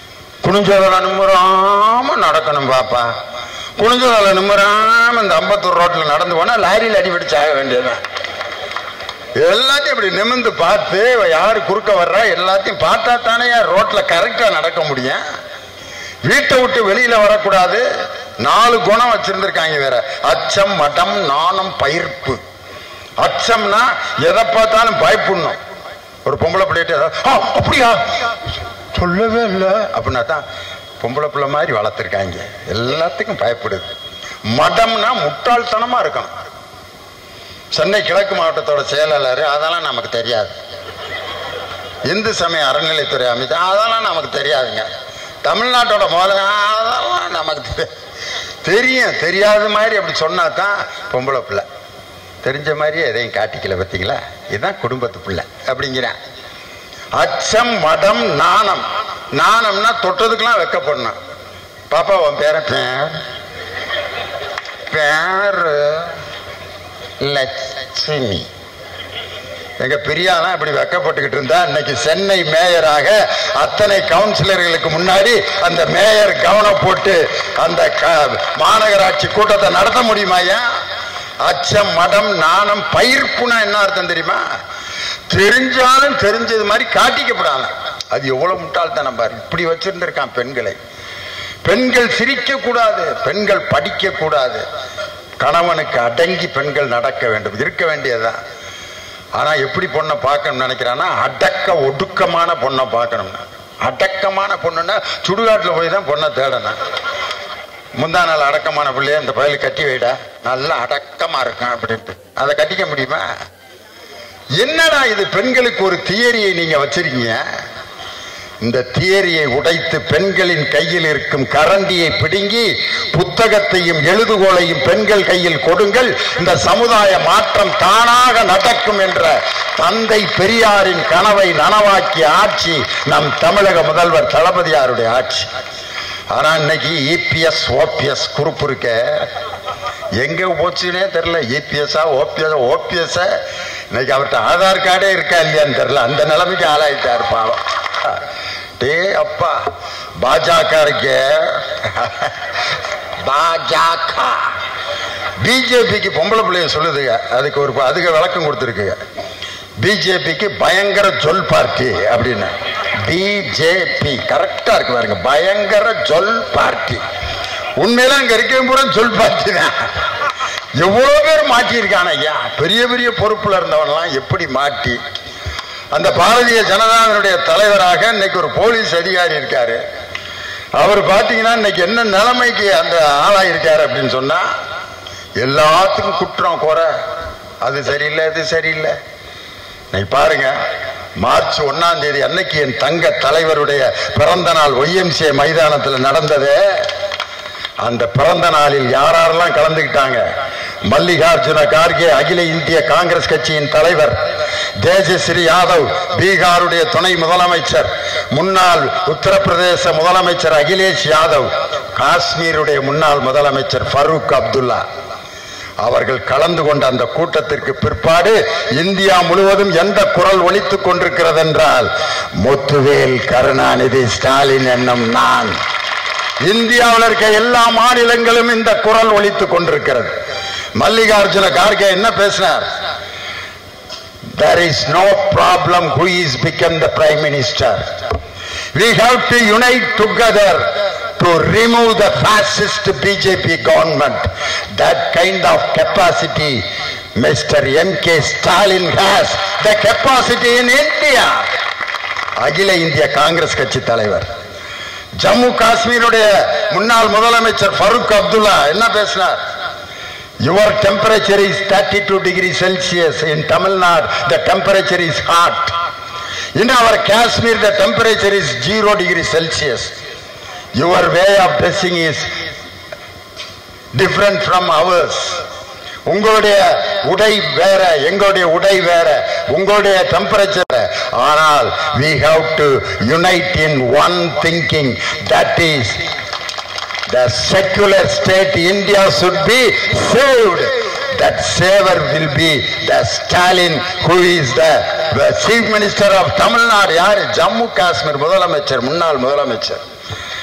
குனிஞ்சதல நிம்மராம நடக்கணும் பாப்பா குனிஞ்சதல நிம்மராம இந்த அம்பத்தூர் ரோட்ல நடந்து போனா லாரியில் அடிபடிச்சு ஆக வேண்டியதுதான் எல்லாத்தையும் இப்படி நிமிந்து பார்த்து இவ யாரு குறுக்க வர்றா எல்லாத்தையும் பார்த்தா தானே ரோட்ல கரெக்டா நடக்க முடியும் வீட்டை விட்டு வெளியில வரக்கூடாது நாலு குணம் வச்சிருந்திருக்காங்க வேற அச்சம் மடம் நாணம் பயிர்ப்பு அச்சம்னா எதை பார்த்தாலும் பயப்படணும் ஒரு பொம்பளை பிள்ளைகிட்ட "ஆ, அப்படியா சொல்லவே இல்லை அப்படின்னா தான் பொம்பளை பிள்ளை மாதிரி வளர்த்துருக்காங்க எல்லாத்துக்கும் பயப்படுது மடம்னா முட்டாள்தனமா இருக்கணும் சென்னை கிழக்கு மாவட்டத்தோட செயலாளர் அதெல்லாம் நமக்கு தெரியாது இந்து சமய அறநிலைத்துறை அமைச்சர் அதெல்லாம் நமக்கு தெரியாதுங்க தமிழ்நாட்டோட முதல்ல அதெல்லாம் நமக்கு தெரி- தெரியும் தெரியாத மாதிரி அப்படி சொன்னா தான் பொம்பளை பிள்ளை தெரிஞ்ச மாதிரியே எதையும் காட்டிக்கல பார்த்தீங்களா இதுதான் குடும்பத்து பிள்ளை அப்படிங்கிறேன் அச்சம் மடம் நாணம் நாணம்னா தொட்டதுக்கெல்லாம் வெக்கப்படணும் பாப்பா உன் பேர பேர் பேரு லட்சுமி எங்க பெரியாலாம் இப்படி வெக்கப்பட்டுக்கிட்டு இருந்தா இன்னைக்கு சென்னை மேயராக அத்தனை கவுன்சிலர்களுக்கு முன்னாடி அந்த மேயர் கவனம் போட்டு அந்த க- மாநகராட்சி கூட்டத்தை நடத்த முடியுமாயா அச்சம் மடம் நாணம் பயிர்ப்புனா என்ன அர்த்தம் தெரியுமா தெரிஞ்சாலும் தெரிஞ்சது மாதிரி காட்டிக்கப்படாத அது எவ்வளவு முட்டாள்தனம் பாரு இப்படி வச்சிருந்திருக்கான் பெண்களை பெண்கள் சிரிக்க கூடாது பெண்கள் படிக்க கூடாது கணவனுக்கு அடங்கி பெண்கள் நடக்க வேண்டும் இருக்க வேண்டியதுதான் ஆனா எப்படி பொண்ணை பார்க்கணும்னு நினைக்கிறான்னா அடக்க ஒடுக்கமான பொண்ணை பார்க்கணும் அடக்கமான பொண்ணுன்னா சுடுகாட்டில் போய் தான் பொண்ணை தேடணும் முந்தா நாள் அடக்கமான பிள்ளைய இந்த பயலுக்கு கட்டி வைடா நல்லா அடக்கமா இருக்கும் அப்படின்ட்டு அதை கட்டிக்க முடியுமா என்னடா இது பெண்களுக்கு ஒரு தியரியை நீங்க வச்சிருக்கீங்க இந்த தியரியை உடைத்து பெண்களின் கையில் இருக்கும் கரண்டியை பிடுங்கி புத்தகத்தையும் எழுதுகோலையும் பெண்கள் கையில் கொடுங்கள் இந்த சமுதாய மாற்றம் தானாக நடக்கும் என்ற தந்தை பெரியாரின் கனவை நனவாக்கிய ஆட்சி நம் தமிழக முதல்வர் தளபதியாருடைய ஆட்சி ஆனா இன்னைக்கு இபிஎஸ் ஓபிஎஸ் குரூப் இருக்க எங்க போச்சுன்னே தெரியல இபிஎஸ்ஆ ஓபிஎஸ் ஓபிஎஸ் இன்னைக்கு அவர்கிட்ட ஆதார் கார்டே இருக்கா இல்லையான்னு தெரியல அந்த நிலைமைக்கு ஆளாயிட்டாரு பாவம் டே அப்பா பாஜக இருக்க பாஜக பிஜேபிக்கு பொம்பளை பிள்ளைய சொல்லுதுங்க அதுக்கு ஒரு அதுக்கு விளக்கம் கொடுத்துருக்குங்க பிஜேபிக்கு பயங்கர ஜொல் பார்ட்டி அப்படின்னு பிஜேபி கரெக்டா இருக்கு பாருங்க பயங்கர ஜொல் பார்ட்டி உண்மையில அங்க இருக்கவும் பூரா ஜொல் பார்ட்டி தான் எவ்வளவு பேர் மாட்டி இருக்கான ஐயா பெரிய பெரிய பொறுப்புல இருந்தவன்லாம் எப்படி மாட்டி அந்த பாரதிய ஜனதாவினுடைய தலைவராக இன்னைக்கு ஒரு போலீஸ் அதிகாரி இருக்காரு அவர் பாத்தீங்கன்னா இன்னைக்கு என்ன நிலைமைக்கு அந்த ஆளாயிருக்காரு அப்படின்னு சொன்னா எல்லாத்துக்கும் குற்றம் குறை அது சரியில்லை இது சரியில்லை இன்னைக்கு பாருங்க மார்ச் ஒன்னாம் தேதி அன்னைக்கு என் தங்க தலைவருடைய பிறந்த நாள் ஒய்எம்சிஏ மைதானத்தில் நடந்தது அந்த பிறந்த நாளில் யாரெல்லாம் கலந்துக்கிட்டாங்க மல்லிகார்ஜுன கார்கே அகில இந்திய காங்கிரஸ் கட்சியின் தலைவர் தேஜஸ்ரீ யாதவ் பீகாருடைய துணை முதலமைச்சர் முன்னாள் உத்தரப்பிரதேச முதலமைச்சர் அகிலேஷ் யாதவ் காஷ்மீருடைய முன்னாள் முதலமைச்சர் ஃபரூக் அப்துல்லா அவர்கள் கலந்து கொண்ட அந்த கூட்டத்திற்கு பிற்பாடு இந்தியா முழுவதும் எந்த குரல் ஒலித்துக் கொண்டிருக்கிறது என்றால் முத்துவேல் கருணாநிதி ஸ்டாலின் என்னும் நான் இந்தியாவில் இருக்க எல்லா மாநிலங்களும் இந்த குரல் ஒலித்துக் கொண்டிருக்கிறது மல்லிகார்ஜுன கார்கே என்ன பேசினார் there is no problem who is become the prime minister we have to unite together to remove the fascist bjp government that kind of capacity mr mk stalin has the capacity in india அகில இந்திய காங்கிரஸ் கட்சி தலைவர் ஜம்மு காஷ்மீருடைய முன்னாள் முதலமைச்சர் ஃபருக் அப்துல்லா என்ன பேசினார் Your temperature is 32 degrees Celsius. In Tamil Nadu, the temperature is hot. In our Kashmir, the temperature is 0 degrees Celsius. Your way of dressing is different from ours. உங்களுடைய உடை வேற எங்களுடைய உடை வேற உங்களுடைய டெம்பரேச்சர் ஆனால் we have to unite in one thinking that is the secular state India should be saved. That saver will be the Stalin, who is the, the chief minister of Tamil Nadu. யாரு ஜம்மு காஷ்மீர் முதலமைச்சர் முன்னாள் முதலமைச்சர்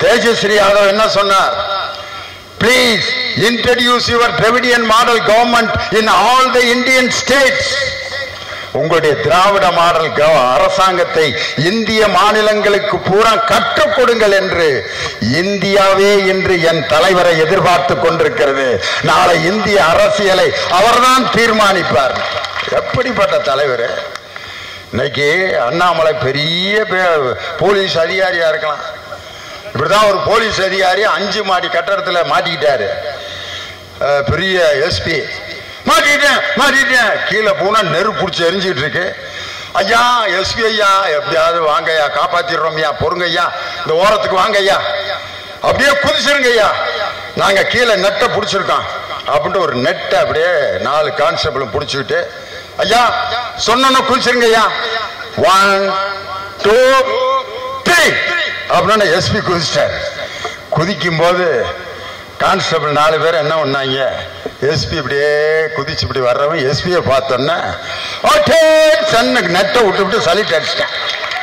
தேஜஸ்ரீ யாதவ் என்ன சொன்னார் please introduce your Dravidian model government in all the Indian states உங்களுடைய Dravida model கவ- அரசாங்கத்தை இந்திய மாநிலங்களுக்கு பூரா கற்றுக் கொடுங்கள் என்று இந்தியாவே இன்று என் தலைவரை எதிர்பார்த்து கொண்டிருக்கிறது நாளை இந்திய அரசியலை அவர்தான் தீர்மானிப்பார் எப்படிப்பட்ட தலைவர் இன்னைக்கு அண்ணாமலை பெரிய பே- போலீஸ் அதிகாரியா இருக்கலாம் இப்படிதான் ஒரு போலீஸ் அதிகாரி அஞ்சு மாடி கட்டடத்துல மாட்டிக்கிட்டாரு அஹ், பெரிய எஸ்பி மாட்டிக்கிட்டேன் மாட்டிக்கிட்டேன் கீழே போனா நெருப்பு பிடிச்சி எரிஞ்சிட்டு இருக்கு ஐயா எஸ்பி ஐயா எப்படியாவது வாங்க ஐயா காப்பாத்திடுறோம் ஐயா பொறுங்க ஐயா இந்த ஓரத்துக்கு வாங்க ஐயா அப்படியே குதிச்சிருங்க ஐயா நாங்க கீழே நெட்டை பிடிச்சிருக்கோம் அப்படின்ட்டு ஒரு நெட்டை அப்படியே நாலு கான்ஸ்டபிளும் பிடிச்சிக்கிட்டு ஐயா சொன்னோன்னு குதிச்சிருங்க ஐயா ஒன் டூ த்ரீ அப்படின்னு எஸ்பி குதிச்சிட்டார் குதிக்கும் போது கான்ஸ்டபிள் நாலு பேர் என்ன பண்ணாங்க எஸ்பி இப்படியே குதிச்சு இப்படி வர்றவன் எஸ்பியை பார்த்தோன்னே ஓகே சன்னுக்கு நெட்டை விட்டு விட்டு சலிட்டு அடிச்சிட்டேன்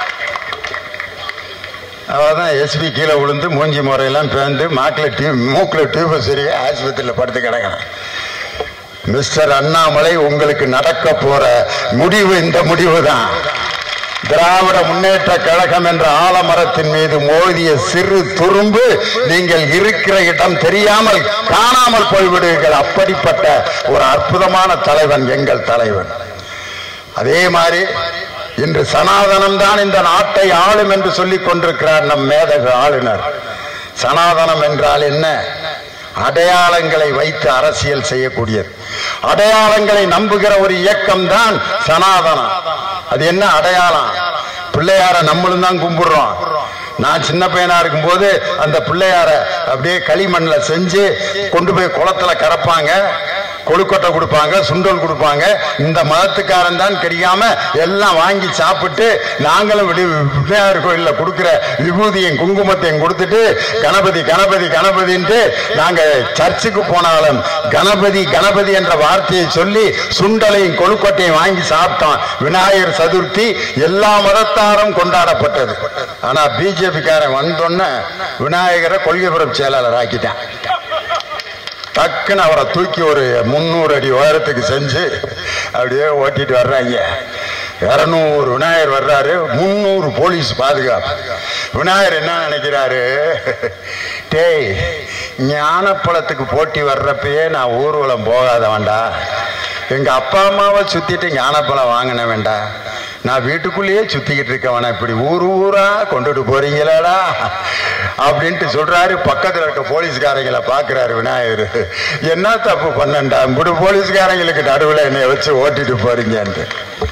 அவதான் எஸ்பி கீழே விழுந்து மூஞ்சி முறையெல்லாம் பேந்து மாக்கில் டியூப் மூக்கில் டியூப் சரி ஆஸ்பத்திரியில் படுத்து கிடக்கிறேன் மிஸ்டர் அண்ணாமலை உங்களுக்கு நடக்க போற முடிவு இந்த முடிவு தான் திராவிட முன்னேற்ற கழகம் என்ற ஆலமரத்தின் மீது மோதிய சிறு துரும்பு நீங்கள் இருக்கிற இடம் தெரியாமல் காணாமல் போய்விடுவீர்கள் அப்படிப்பட்ட ஒரு அற்புதமான தலைவன் எங்கள் தலைவன் அதே மாதிரி இன்று சனாதனம் தான் இந்த நாட்டை ஆளும் என்று சொல்லிக் கொண்டிருக்கிறார் நம் மேதக ஆளுநர் சனாதனம் என்றால் என்ன அடையாளங்களை வைத்து அரசியல் செய்யக்கூடியது அடையாளங்களை நம்புகிற ஒரு இயக்கம் தான் சனாதனம் அது என்ன அடையாளம் பிள்ளையார நம்மளும் தான் கும்பிடுறோம் நான் சின்ன பையனா இருக்கும்போது அந்த பிள்ளையார அப்படியே களிமண்ணில் செஞ்சு கொண்டு போய் குளத்துல கறப்பாங்க கொழுக்கட்டை கொடுப்பாங்க சுண்டல் கொடுப்பாங்க இந்த மதத்துக்காரன் தான் கிடைக்காம எல்லாம் வாங்கி சாப்பிட்டு நாங்களும் விடு பிள்ளையார் கோயில்ல கொடுக்கிற விபூதியும் குங்குமத்தையும் கொடுத்துட்டு கணபதி கணபதி கணபதின்ட்டு நாங்க சர்ச்சுக்கு போனாலும் கணபதி கணபதி என்ற வார்த்தையை சொல்லி சுண்டலையும் கொழுக்கட்டையும் வாங்கி சாப்பிட்டோம் விநாயகர் சதுர்த்தி எல்லா மதத்தாரும் கொண்டாடப்பட்டது ஆனா பிஜேபி காரன் வந்தோன்ன விநாயகரை கொள்கைப்புறம் செயலாளர் ஆக்கிட்டான் டக்குன்னு அவரை தூக்கி ஒரு முந்நூறு அடி உயரத்துக்கு செஞ்சு அப்படியே ஓட்டிட்டு வர்றாங்க இரநூறு விநாயகர் வர்றாரு முந்நூறு போலீஸ் பாதுகாப்பு விநாயகர் என்ன நினைக்கிறாரு டேய் ஞானப்பழத்துக்கு போட்டி வர்றப்பயே நான் ஊர்வலம் போகாத வேண்டா எங்க அப்பா அம்மாவை சுத்திட்டு ஞானப்பழம் வாங்கின வேண்டாம் நான் வீட்டுக்குள்ளேயே சுத்திக்கிட்டு இருக்கவன இப்படி ஊர் ஊரா கொண்டுட்டு போறீங்களாடா அப்படின்ட்டு சொல்றாரு பக்கத்துல இருக்க போலீஸ்காரங்களை பாக்குறாரு விநாயகர் என்ன தப்பு பண்ணண்டா இப்படி போலீஸ்காரங்களுக்கு நடுவில் என்னை வச்சு ஓட்டிட்டு போறீங்கன்ட்டு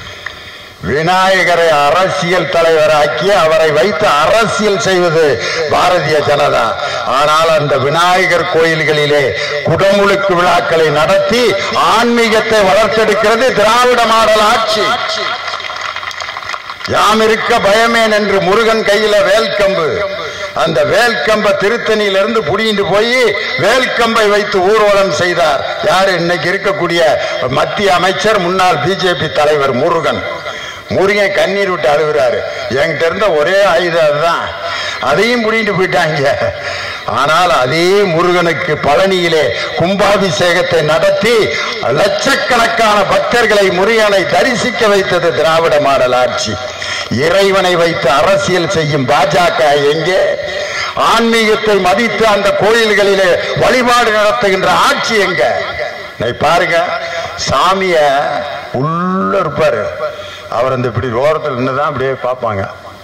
விநாயகரை அரசியல் தலைவராக்கி அவரை வைத்து அரசியல் செய்வது பாரதிய ஜனதா ஆனால் அந்த விநாயகர் கோயில்களிலே குடமுழுக்கு விழாக்களை நடத்தி ஆன்மீகத்தை வளர்த்தெடுக்கிறது திராவிட மாடல் ஆட்சி யாம் இருக்க பயமேன் என்று முருகன் கையில வேல்கம்பு அந்த வேல்கம்ப திருத்தணியிலிருந்து புடிங்கிட்டு போய் வேல்கம்பை வைத்து ஊர்வலம் செய்தார் யார் இன்னைக்கு இருக்கக்கூடிய மத்திய அமைச்சர் முன்னாள் பிஜேபி தலைவர் முருகன் முருகன் கண்ணீர் விட்டு அழுகிறாரு என்கிட்ட இருந்த ஒரே ஆயுதம் அதுதான் அதையும் புடிங்கிட்டு போயிட்டாங்க ஆனால் அதே முருகனுக்கு பழனியிலே கும்பாபிஷேகத்தை நடத்தி லட்சக்கணக்கான பக்தர்களை முருகனை தரிசிக்க வைத்தது திராவிட மாடல் ஆட்சி இறைவனை வைத்து அரசியல் செய்யும் பாஜக எங்கே ஆன்மீகத்தை மதித்து அந்த கோயில்களிலே வழிபாடு நடத்துகின்ற ஆட்சி எங்க நீ பாருங்க சாமிய உள்ள இருப்பாரு அவர் அந்த இப்படி ஓரத்தில் நின்னுதான் அப்படியே பார்ப்பாங்க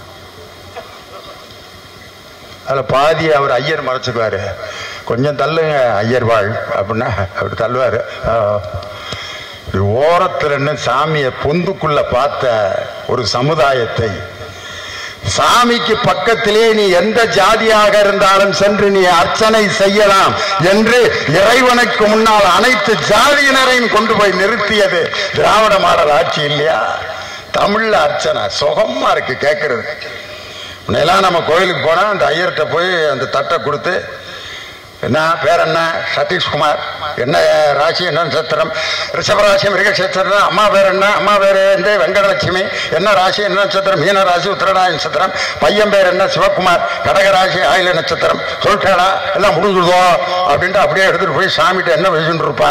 அதில் பாதி அவர் ஐயர் மறைச்சுக்குவாரு கொஞ்சம் தள்ளுங்க ஐயர் வாழ் அப்படின்னா அப்படி தள்ளுவாரு ஆ. இப்படி ஓரத்தில் நின்னு சாமியை பொந்துக்குள்ள பார்த்த ஒரு சமுதாயத்தை சாமிக்கு பக்கத்திலே நீ எந்த ஜாதியாக இருந்தாலும் சென்று நீ அர்ச்சனை செய்யலாம் என்று இறைவனுக்கு முன்னால் அனைத்து ஜாதியினரையும் கொண்டு போய் நிறுத்தியது திராவிட மாடல் ஆட்சி இல்லையா தமிழ்ல அர்ச்சனை சுகமா இருக்கு கேட்கறது முன்னெல்லாம் நம்ம கோயிலுக்கு போனா அந்த ஐயர்கிட்ட போய் அந்த தட்டை கொடுத்து என்ன பேர் என்ன சதீஷ்குமார் என்ன ராசி என்ன நட்சத்திரம் ரிஷபராசி மிருக நட்சத்திரம் அம்மா பேர் என்ன அம்மா பேர் வந்து வெங்கடலட்சுமி என்ன ராசி என்ன நட்சத்திரம் மீன ராசி உத்திரடாய நட்சத்திரம் பையன் பேர் என்ன சிவகுமார் கடக ராசி ஆயில நட்சத்திரம் சொல்லிட்டேடா எல்லாம் முடிஞ்சுதோ அப்படின்ட்டு அப்படியே எடுத்துட்டு போய் சாமிகிட்ட என்ன வச்சுட்டு இருப்பா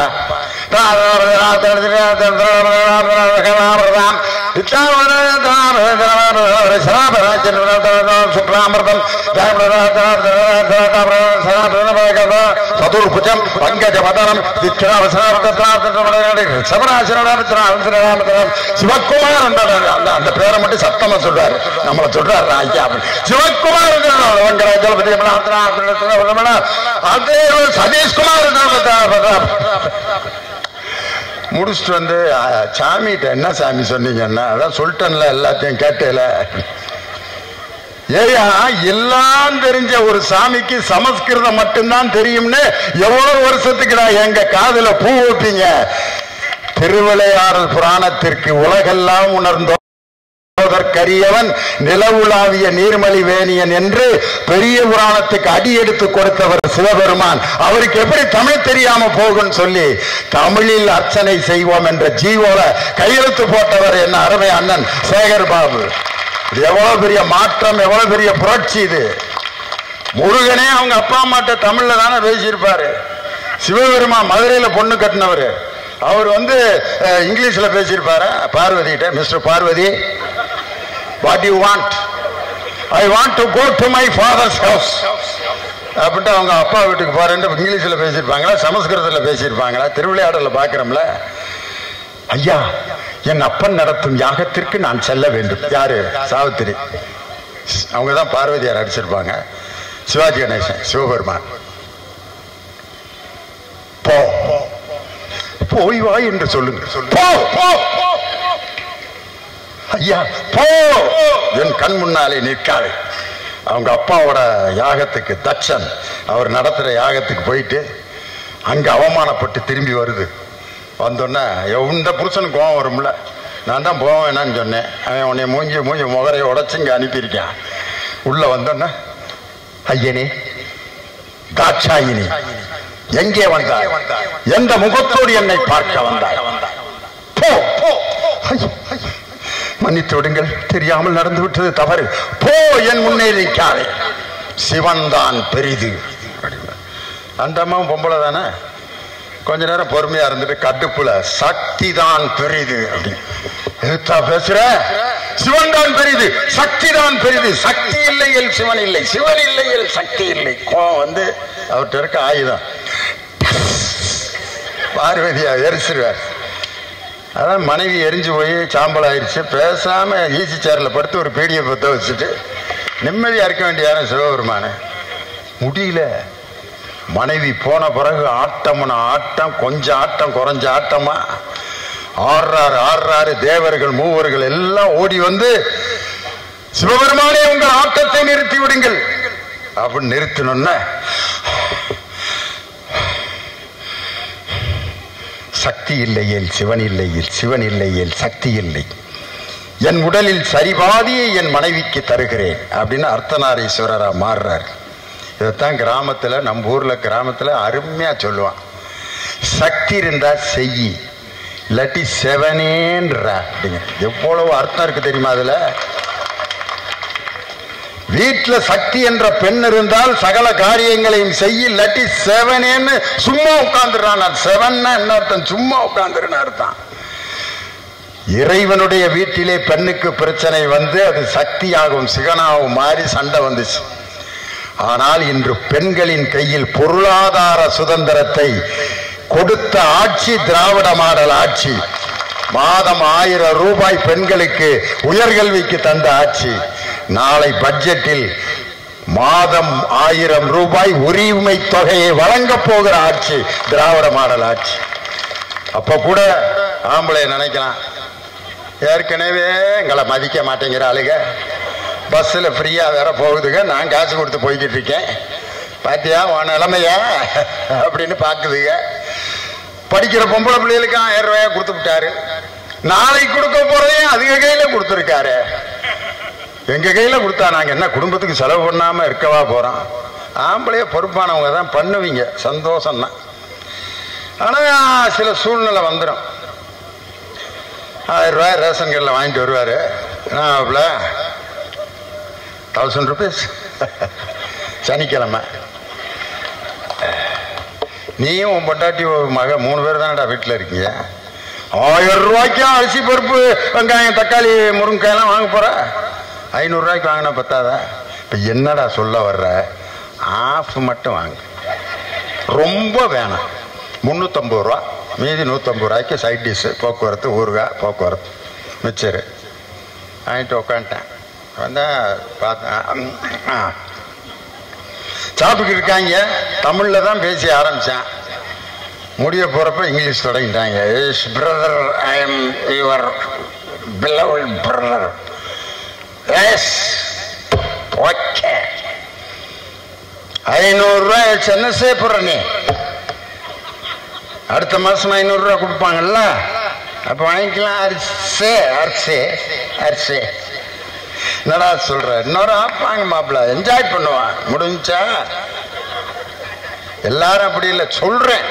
சுப்ராமிரதம் சதுர்புஜம் பங்கஜ மதனம் சிவக்குமார் அந்த அந்த பேரை மட்டும் சத்தமா சொல்றாரு நம்மள சொல்றாரு ஐயா சிவக்குமார் அதே சதீஷ்குமார் முடிச்சுட்டு வந்து அஹ், சாமிகிட்ட என்ன சாமி சொன்னீங்கன்னா அதான் சொல்லிட்டேன்ல எல்லாத்தையும் கேட்டேல ஏயா எல்லாம் தெரிஞ்ச ஒரு சாமிக்கு சமஸ்கிருதம் மட்டும்தான் தெரியும்னு எவ்வளவு வருஷத்துக்குடா எங்க காதுல பூ வைப்பீங்க திருவிளையாடல் புராணத்திற்கு உலகெல்லாம் உணர்ந்தோம் கரியவன் நிலவுலாவிய நீர்மலி வேணியன் என்று பெரிய புராணத்துக்கு அடி எடுத்து கொடுத்தவர் சிவபெருமான் அவருக்கு எப்படி தமிழ் தெரியாம போகும்னு சொல்லி தமிழில் அர்ச்சனை செய்வோம் என்ற ஜீவோல கையெழுத்து போட்டவர் என்ன அருமை அண்ணன் சேகர் பாபு இது எவ்வளவு பெரிய மாற்றம் எவ்வளவு பெரிய புரட்சி இது முருகனே அவங்க அப்பா அம்மாட்ட தமிழ்ல தானே பேசியிருப்பாரு சிவபெருமான் மதுரையில பொண்ணு கட்டினவர் அவர் வந்து அஹ், இங்கிலீஷ்ல பேசியிருப்பாரு பார்வதி கிட்ட mister Parvathi what you want I want to go to my father's house அப்படின்ட்டு அவங்க அப்பா வீட்டுக்கு போறேன்ட்டு இங்கிலீஷ்ல பேசியிருப்பாங்களா சமஸ்கிருதத்துல பேசியிருப்பாங்களா திருவிளையாடல பாக்குறோம்ல ஐயா என் அப்பன் நடத்தும் யாகத்திற்கு நான் செல்ல வேண்டும் யாரு சாவித்திரி அவங்க தான் பார்வதியார் அடிச்சிருப்பாங்க சிவாஜி கணேசன் சிவபெருமான் போ போய் வா என்று சொல்லுங்க போ போ ஐயா போ என் கண் முன்னாலே நிற்காது அவங்க அப்பாவோட யாகத்துக்கு தட்சன் அவர் நடத்துற யாகத்துக்கு போயிட்டு அங்க அவமானப்பட்டு திரும்பி வருது வந்தோடனே எந்த புருஷனுக்கு கோவம் வரும்ல நான் தான் போவேன் வேணான்னு சொன்னேன் அவன் உன்னை மூஞ்சி மூஞ்சி முகரையை உடைச்சு இங்க அனுப்பியிருக்கான் உள்ள வந்தோடனே ஐயனே தாட்சாயினி எங்கே வந்தாய் எந்த முகத்தோடு என்னை பார்க்க வந்தாய் போ போ ஐயோ, ஐயோ. மன்னித்து விடுங்கள் தெரியாமல் நடந்து விட்டது தவறு போ என் முன்னே நிற்காதே சிவன் தான் பெரிது அப்படின்னார். அந்த அம்மாவும் பொம்பளை தானே கொஞ்ச நேரம் பொறுமையா இருந்துட்டு கட்டுப்புல சக்தி தான் பெரிது அப்படின்னு எதுத்தா பேசுற சிவன் தான் பெரிது சக்தி தான் பெரிது சக்தி இல்லையில் சிவன் இல்லை சிவன் இல்லையில் சக்தி இல்லை கோவம் வந்து அவர்கிட்ட இருக்க ஆயுதம் பார்வதியா எரிச்சிருவார் அதான் மனைவி எரிஞ்சு போய் சாம்பல் ஆயிடுச்சு பேசாம ஈசி சேர்ல படுத்து ஒரு பீடியை பத்த வச்சுட்டு நிம்மதியா இருக்க வேண்டிய யாரும் சிவபெருமான முடியல மனைவி போன பிறகு ஆட்டம்னு ஆட்டம் கொஞ்சம் ஆட்டம் குறைஞ்ச ஆட்டமா ஆடுறாரு ஆடுறாரு தேவர்கள் மூவர்கள் எல்லாம் ஓடி வந்து சிவபெருமானே உங்கள் ஆட்டத்தை நிறுத்தி விடுங்கள் அப்படின்னு நிறுத்தினோன்ன சக்தி இல்லையேல் சிவன் இல்லையேல் சிவன் இல்லையேல் சக்தி இல்லை என் உடலில் சரிபாதியை என் மனைவிக்கு தருகிறேன் அப்படின்னு அர்த்தநாரீஸ்வரரா மாறுறார் இதைத்தான் கிராமத்துல நம்ம ஊர்ல கிராமத்துல அருமையா சொல்லுவான் சக்தி இருந்தா செய் இல்லாட்டி செவனேன்ற அப்படிங்க எவ்வளவு அர்த்தம் இருக்கு தெரியுமா அதுல வீட்டுல சக்தி என்ற பெண் இருந்தால் சகல காரியங்களையும் செய்ய இல்லாட்டி செவனேன்னு சும்மா உட்கார்ந்துடுறான் செவன்னா என்ன அர்த்தம் சும்மா உட்கார்ந்துருன்னு அர்த்தம் இறைவனுடைய வீட்டிலே பெண்ணுக்கு பிரச்சனை வந்து அது சக்தியாகவும் சிகனாகவும் மாறி சண்டை வந்துச்சு ஆனால் இன்று பெண்களின் கையில் பொருளாதார சுதந்திரத்தை கொடுத்த ஆட்சி திராவிட மாடல் ஆட்சி மாதம் ஆயிரம் ரூபாய் பெண்களுக்கு உயர்கல்விக்கு தந்த ஆட்சி நாளை பட்ஜெட்டில் மாதம் ஆயிரம் ரூபாய் உரிமை தொகையை வழங்கப் போகிற ஆட்சி திராவிட மாடல் ஆட்சி அப்ப கூட ஆம்பளை நினைக்கலாம் ஏற்கனவே எங்களை மதிக்க மாட்டேங்கிற ஆளுங்க பஸ்ஸில் ஃப்ரீயாக வேற போகுதுங்க நான் காசு கொடுத்து போய்கிட்டு இருக்கேன் பாத்தியா உன் நிலைமைய அப்படின்னு பார்க்குதுங்க படிக்கிற பொம்பளை பிள்ளைகளுக்கு ஆயிரம் ரூபாயா கொடுத்து விட்டாரு நாளைக்கு கொடுக்க போறதையும் அதுங்க கையில கொடுத்துருக்காரு எங்க கையில கொடுத்தா நாங்க என்ன குடும்பத்துக்கு செலவு பண்ணாம இருக்கவா போறோம் ஆம்பளைய பொறுப்பானவங்க தான் பண்ணுவீங்க சந்தோஷம் தான் ஆனால் சில சூழ்நிலை வந்துடும் ஆயிரம் ரூபாய் ரேஷன் கடையில் வாங்கிட்டு வருவார் என்ன தௌசண்ட் ருபீஸ் சனிக்கிழமை நீயும் உன் பொண்டாட்டி உன் மக மூணு பேர் தானடா வீட்டில் இருக்கீங்க ஆயிரம் ரூபாய்க்கும் அரிசி பருப்பு வெங்காயம் தக்காளி முருங்கைக்காயெல்லாம் வாங்க போற ஐநூறுரூவாய்க்கு வாங்கினா பத்தாதா இப்போ என்னடா சொல்ல வர்ற ஆஃப் மட்டும் வாங்க ரொம்ப வேணாம் முந்நூற்றம்பது ரூபா மீதி நூற்றம்பது ரூபாய்க்கு சைட் டிஷ்ஷு போக்குவரத்து ஊறுகாய் போக்குவரத்து மிச்சரு வாங்கிட்டு உக்காந்துட்டேன் வந்தால் பார்த்தேன் ம், ஆ சாப்பிட்டு இருக்காங்க தமிழில் தான் பேசி ஆரம்பித்தேன் முடிய போகிறப்ப இங்கிலீஷ் தொடங்கிட்டாங்க yes brother I am your beloved brother yes okay ஐநூறுரூவா என்ன செய்ய போகிற நீ அடுத்த மாதம் ஐநூறுரூவா கொடுப்பாங்கல்ல அப்போ வாங்கிக்கலாம் அரிசி அரிசி அரிசி என்னடா சொல்ற இன்னொரு ஆப்பாங்க மாப்பிள்ள என்ஜாய் பண்ணுவான் முடிஞ்சா எல்லாரும் அப்படி இல்லை சொல்றேன்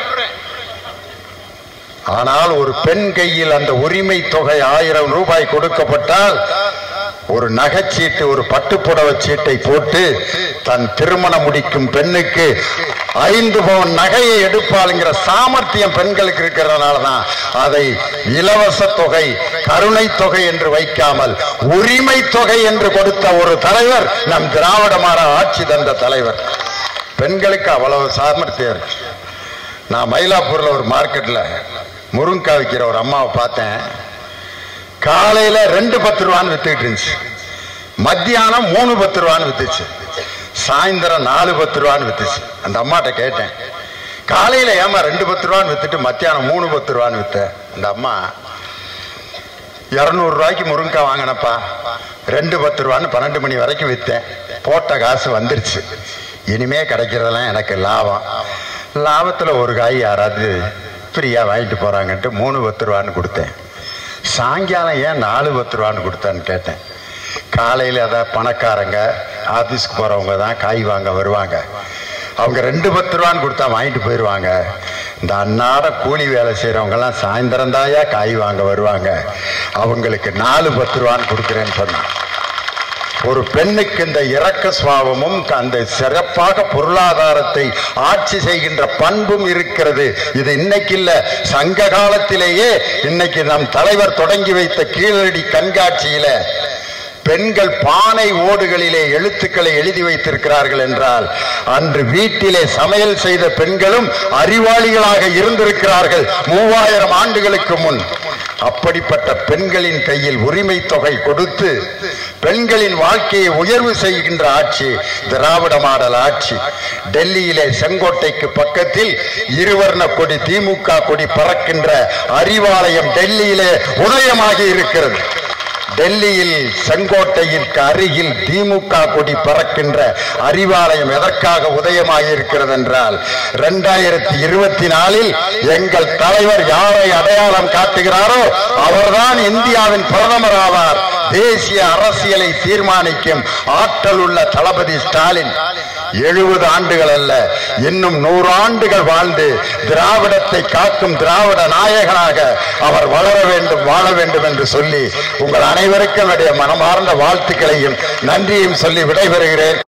ஆனால் ஒரு பெண் கையில் அந்த உரிமை தொகை ஆயிரம் ரூபாய் கொடுக்கப்பட்டால் ஒரு நகைச்சீட்டு ஒரு பட்டுப்புடவை சீட்டை போட்டு தன் திருமணம் முடிக்கும் பெண்ணுக்கு ஐந்து பவுன் நகையை எடுப்பாளுங்கிற சாமர்த்தியம் பெண்களுக்கு இருக்கிறதுனால தான் அதை இலவச தொகை கருணை தொகை என்று வைக்காமல் உரிமை தொகை என்று கொடுத்த ஒரு தலைவர் நம் திராவிட மாற ஆட்சி தந்த தலைவர் பெண்களுக்கு அவ்வளவு சாமர்த்தியம் இருக்கு நான் மயிலாப்பூர்ல ஒரு மார்க்கெட்ல முருங்கக்காய் விற்கிற ஒரு அம்மாவை பார்த்தேன் காலையில ரெண்டு பத்து ரூபான்னு வித்துக்கிட்டு இருந்துச்சு மத்தியானம் மூணு பத்து ரூபான்னு வித்துச்சு சாயந்தரம் நாலு பத்து ரூபான்னு வித்துச்சு அந்த அம்மாட்ட கேட்டேன் காலையில ஏமா ரெண்டு பத்து ரூபான்னு வித்துட்டு மத்தியானம் மூணு பத்து ரூபான்னு வித்த அந்த அம்மா இரநூறு ரூபாய்க்கு முருங்கக்காய் வாங்கினப்பா ரெண்டு பத்து ரூபான்னு பன்னெண்டு மணி வரைக்கும் விற்றேன் போட்ட காசு வந்துருச்சு இனிமே கிடைக்கிறதெல்லாம் எனக்கு லாபம் லாபத்தில் ஒரு காய் யாராவது ஃப்ரீயாக வாங்கிட்டு போகிறாங்கன்ட்டு மூணு பத்து ரூபான்னு கொடுத்தேன் சாயங்காலம் ஏன் நாலு பத்து ரூபான்னு கொடுத்தான்னு கேட்டேன் காலையில் அதான் பணக்காரங்க ஆஃபீஸ்க்கு போகிறவங்க தான் காய் வாங்க வருவாங்க அவங்க ரெண்டு பத்து ரூபான்னு கொடுத்தா வாங்கிட்டு போயிடுவாங்க இந்த அன்னாட கூலி வேலை செய்கிறவங்கெல்லாம் சாயந்தரம் தாயா காய் வாங்க வருவாங்க அவங்களுக்கு நாலு பத்து ரூபான்னு கொடுக்குறேன்னு சொன்னான் ஒரு பெண்ணுக்கு இந்த இரக்க சுவாபமும் அந்த சிறப்பாக பொருளாதாரத்தை ஆட்சி செய்கின்ற பண்பும் இருக்கிறது இது இன்னைக்கு இல்ல சங்க காலத்திலேயே இன்னைக்கு நம் தலைவர் தொடங்கி வைத்த கீழடி கண்காட்சியில பெண்கள் பானை ஓடுகளிலே எழுத்துக்களை எழுதி வைத்திருக்கிறார்கள் என்றால் அன்று வீட்டிலே சமையல் செய்த பெண்களும் அறிவாளிகளாக இருந்திருக்கிறார்கள் மூவாயிரம் ஆண்டுகளுக்கு முன் அப்படிப்பட்ட பெண்களின் கையில் உரிமை தொகை கொடுத்து பெண்களின் வாழ்க்கையை உயர்வு செய்கின்ற ஆட்சி திராவிட மாடல் ஆட்சி டெல்லியிலே செங்கோட்டைக்கு பக்கத்தில் இருவர்ண கொடி திமுக கொடி பறக்கின்ற அறிவாலயம் டெல்லியிலே உதயமாகி இருக்கிறது டெல்லியில் செங்கோட்டையிற்கு அருகில் திமுக கொடி பறக்கின்ற அறிவாலயம் எதற்காக உதயமாகி இருக்கிறது என்றால் இரண்டாயிரத்தி இருபத்தி நாலில் எங்கள் தலைவர் யாரை அடையாளம் காட்டுகிறாரோ அவர்தான் இந்தியாவின் பிரதமர் ஆவார் தேசிய அரசியலை தீர்மானிக்கும் ஆற்றல் உள்ள தளபதி ஸ்டாலின் எழுபது ஆண்டுகள் அல்ல இன்னும் நூறு ஆண்டுகள் வாழ்ந்து திராவிடத்தை காக்கும் திராவிட நாயகனாக அவர் வளர வேண்டும் வாழ வேண்டும் என்று சொல்லி உங்கள் அனைவருக்கும் என்னுடைய மனமார்ந்த வாழ்த்துக்களையும் நன்றியும் சொல்லி விடைபெறுகிறேன்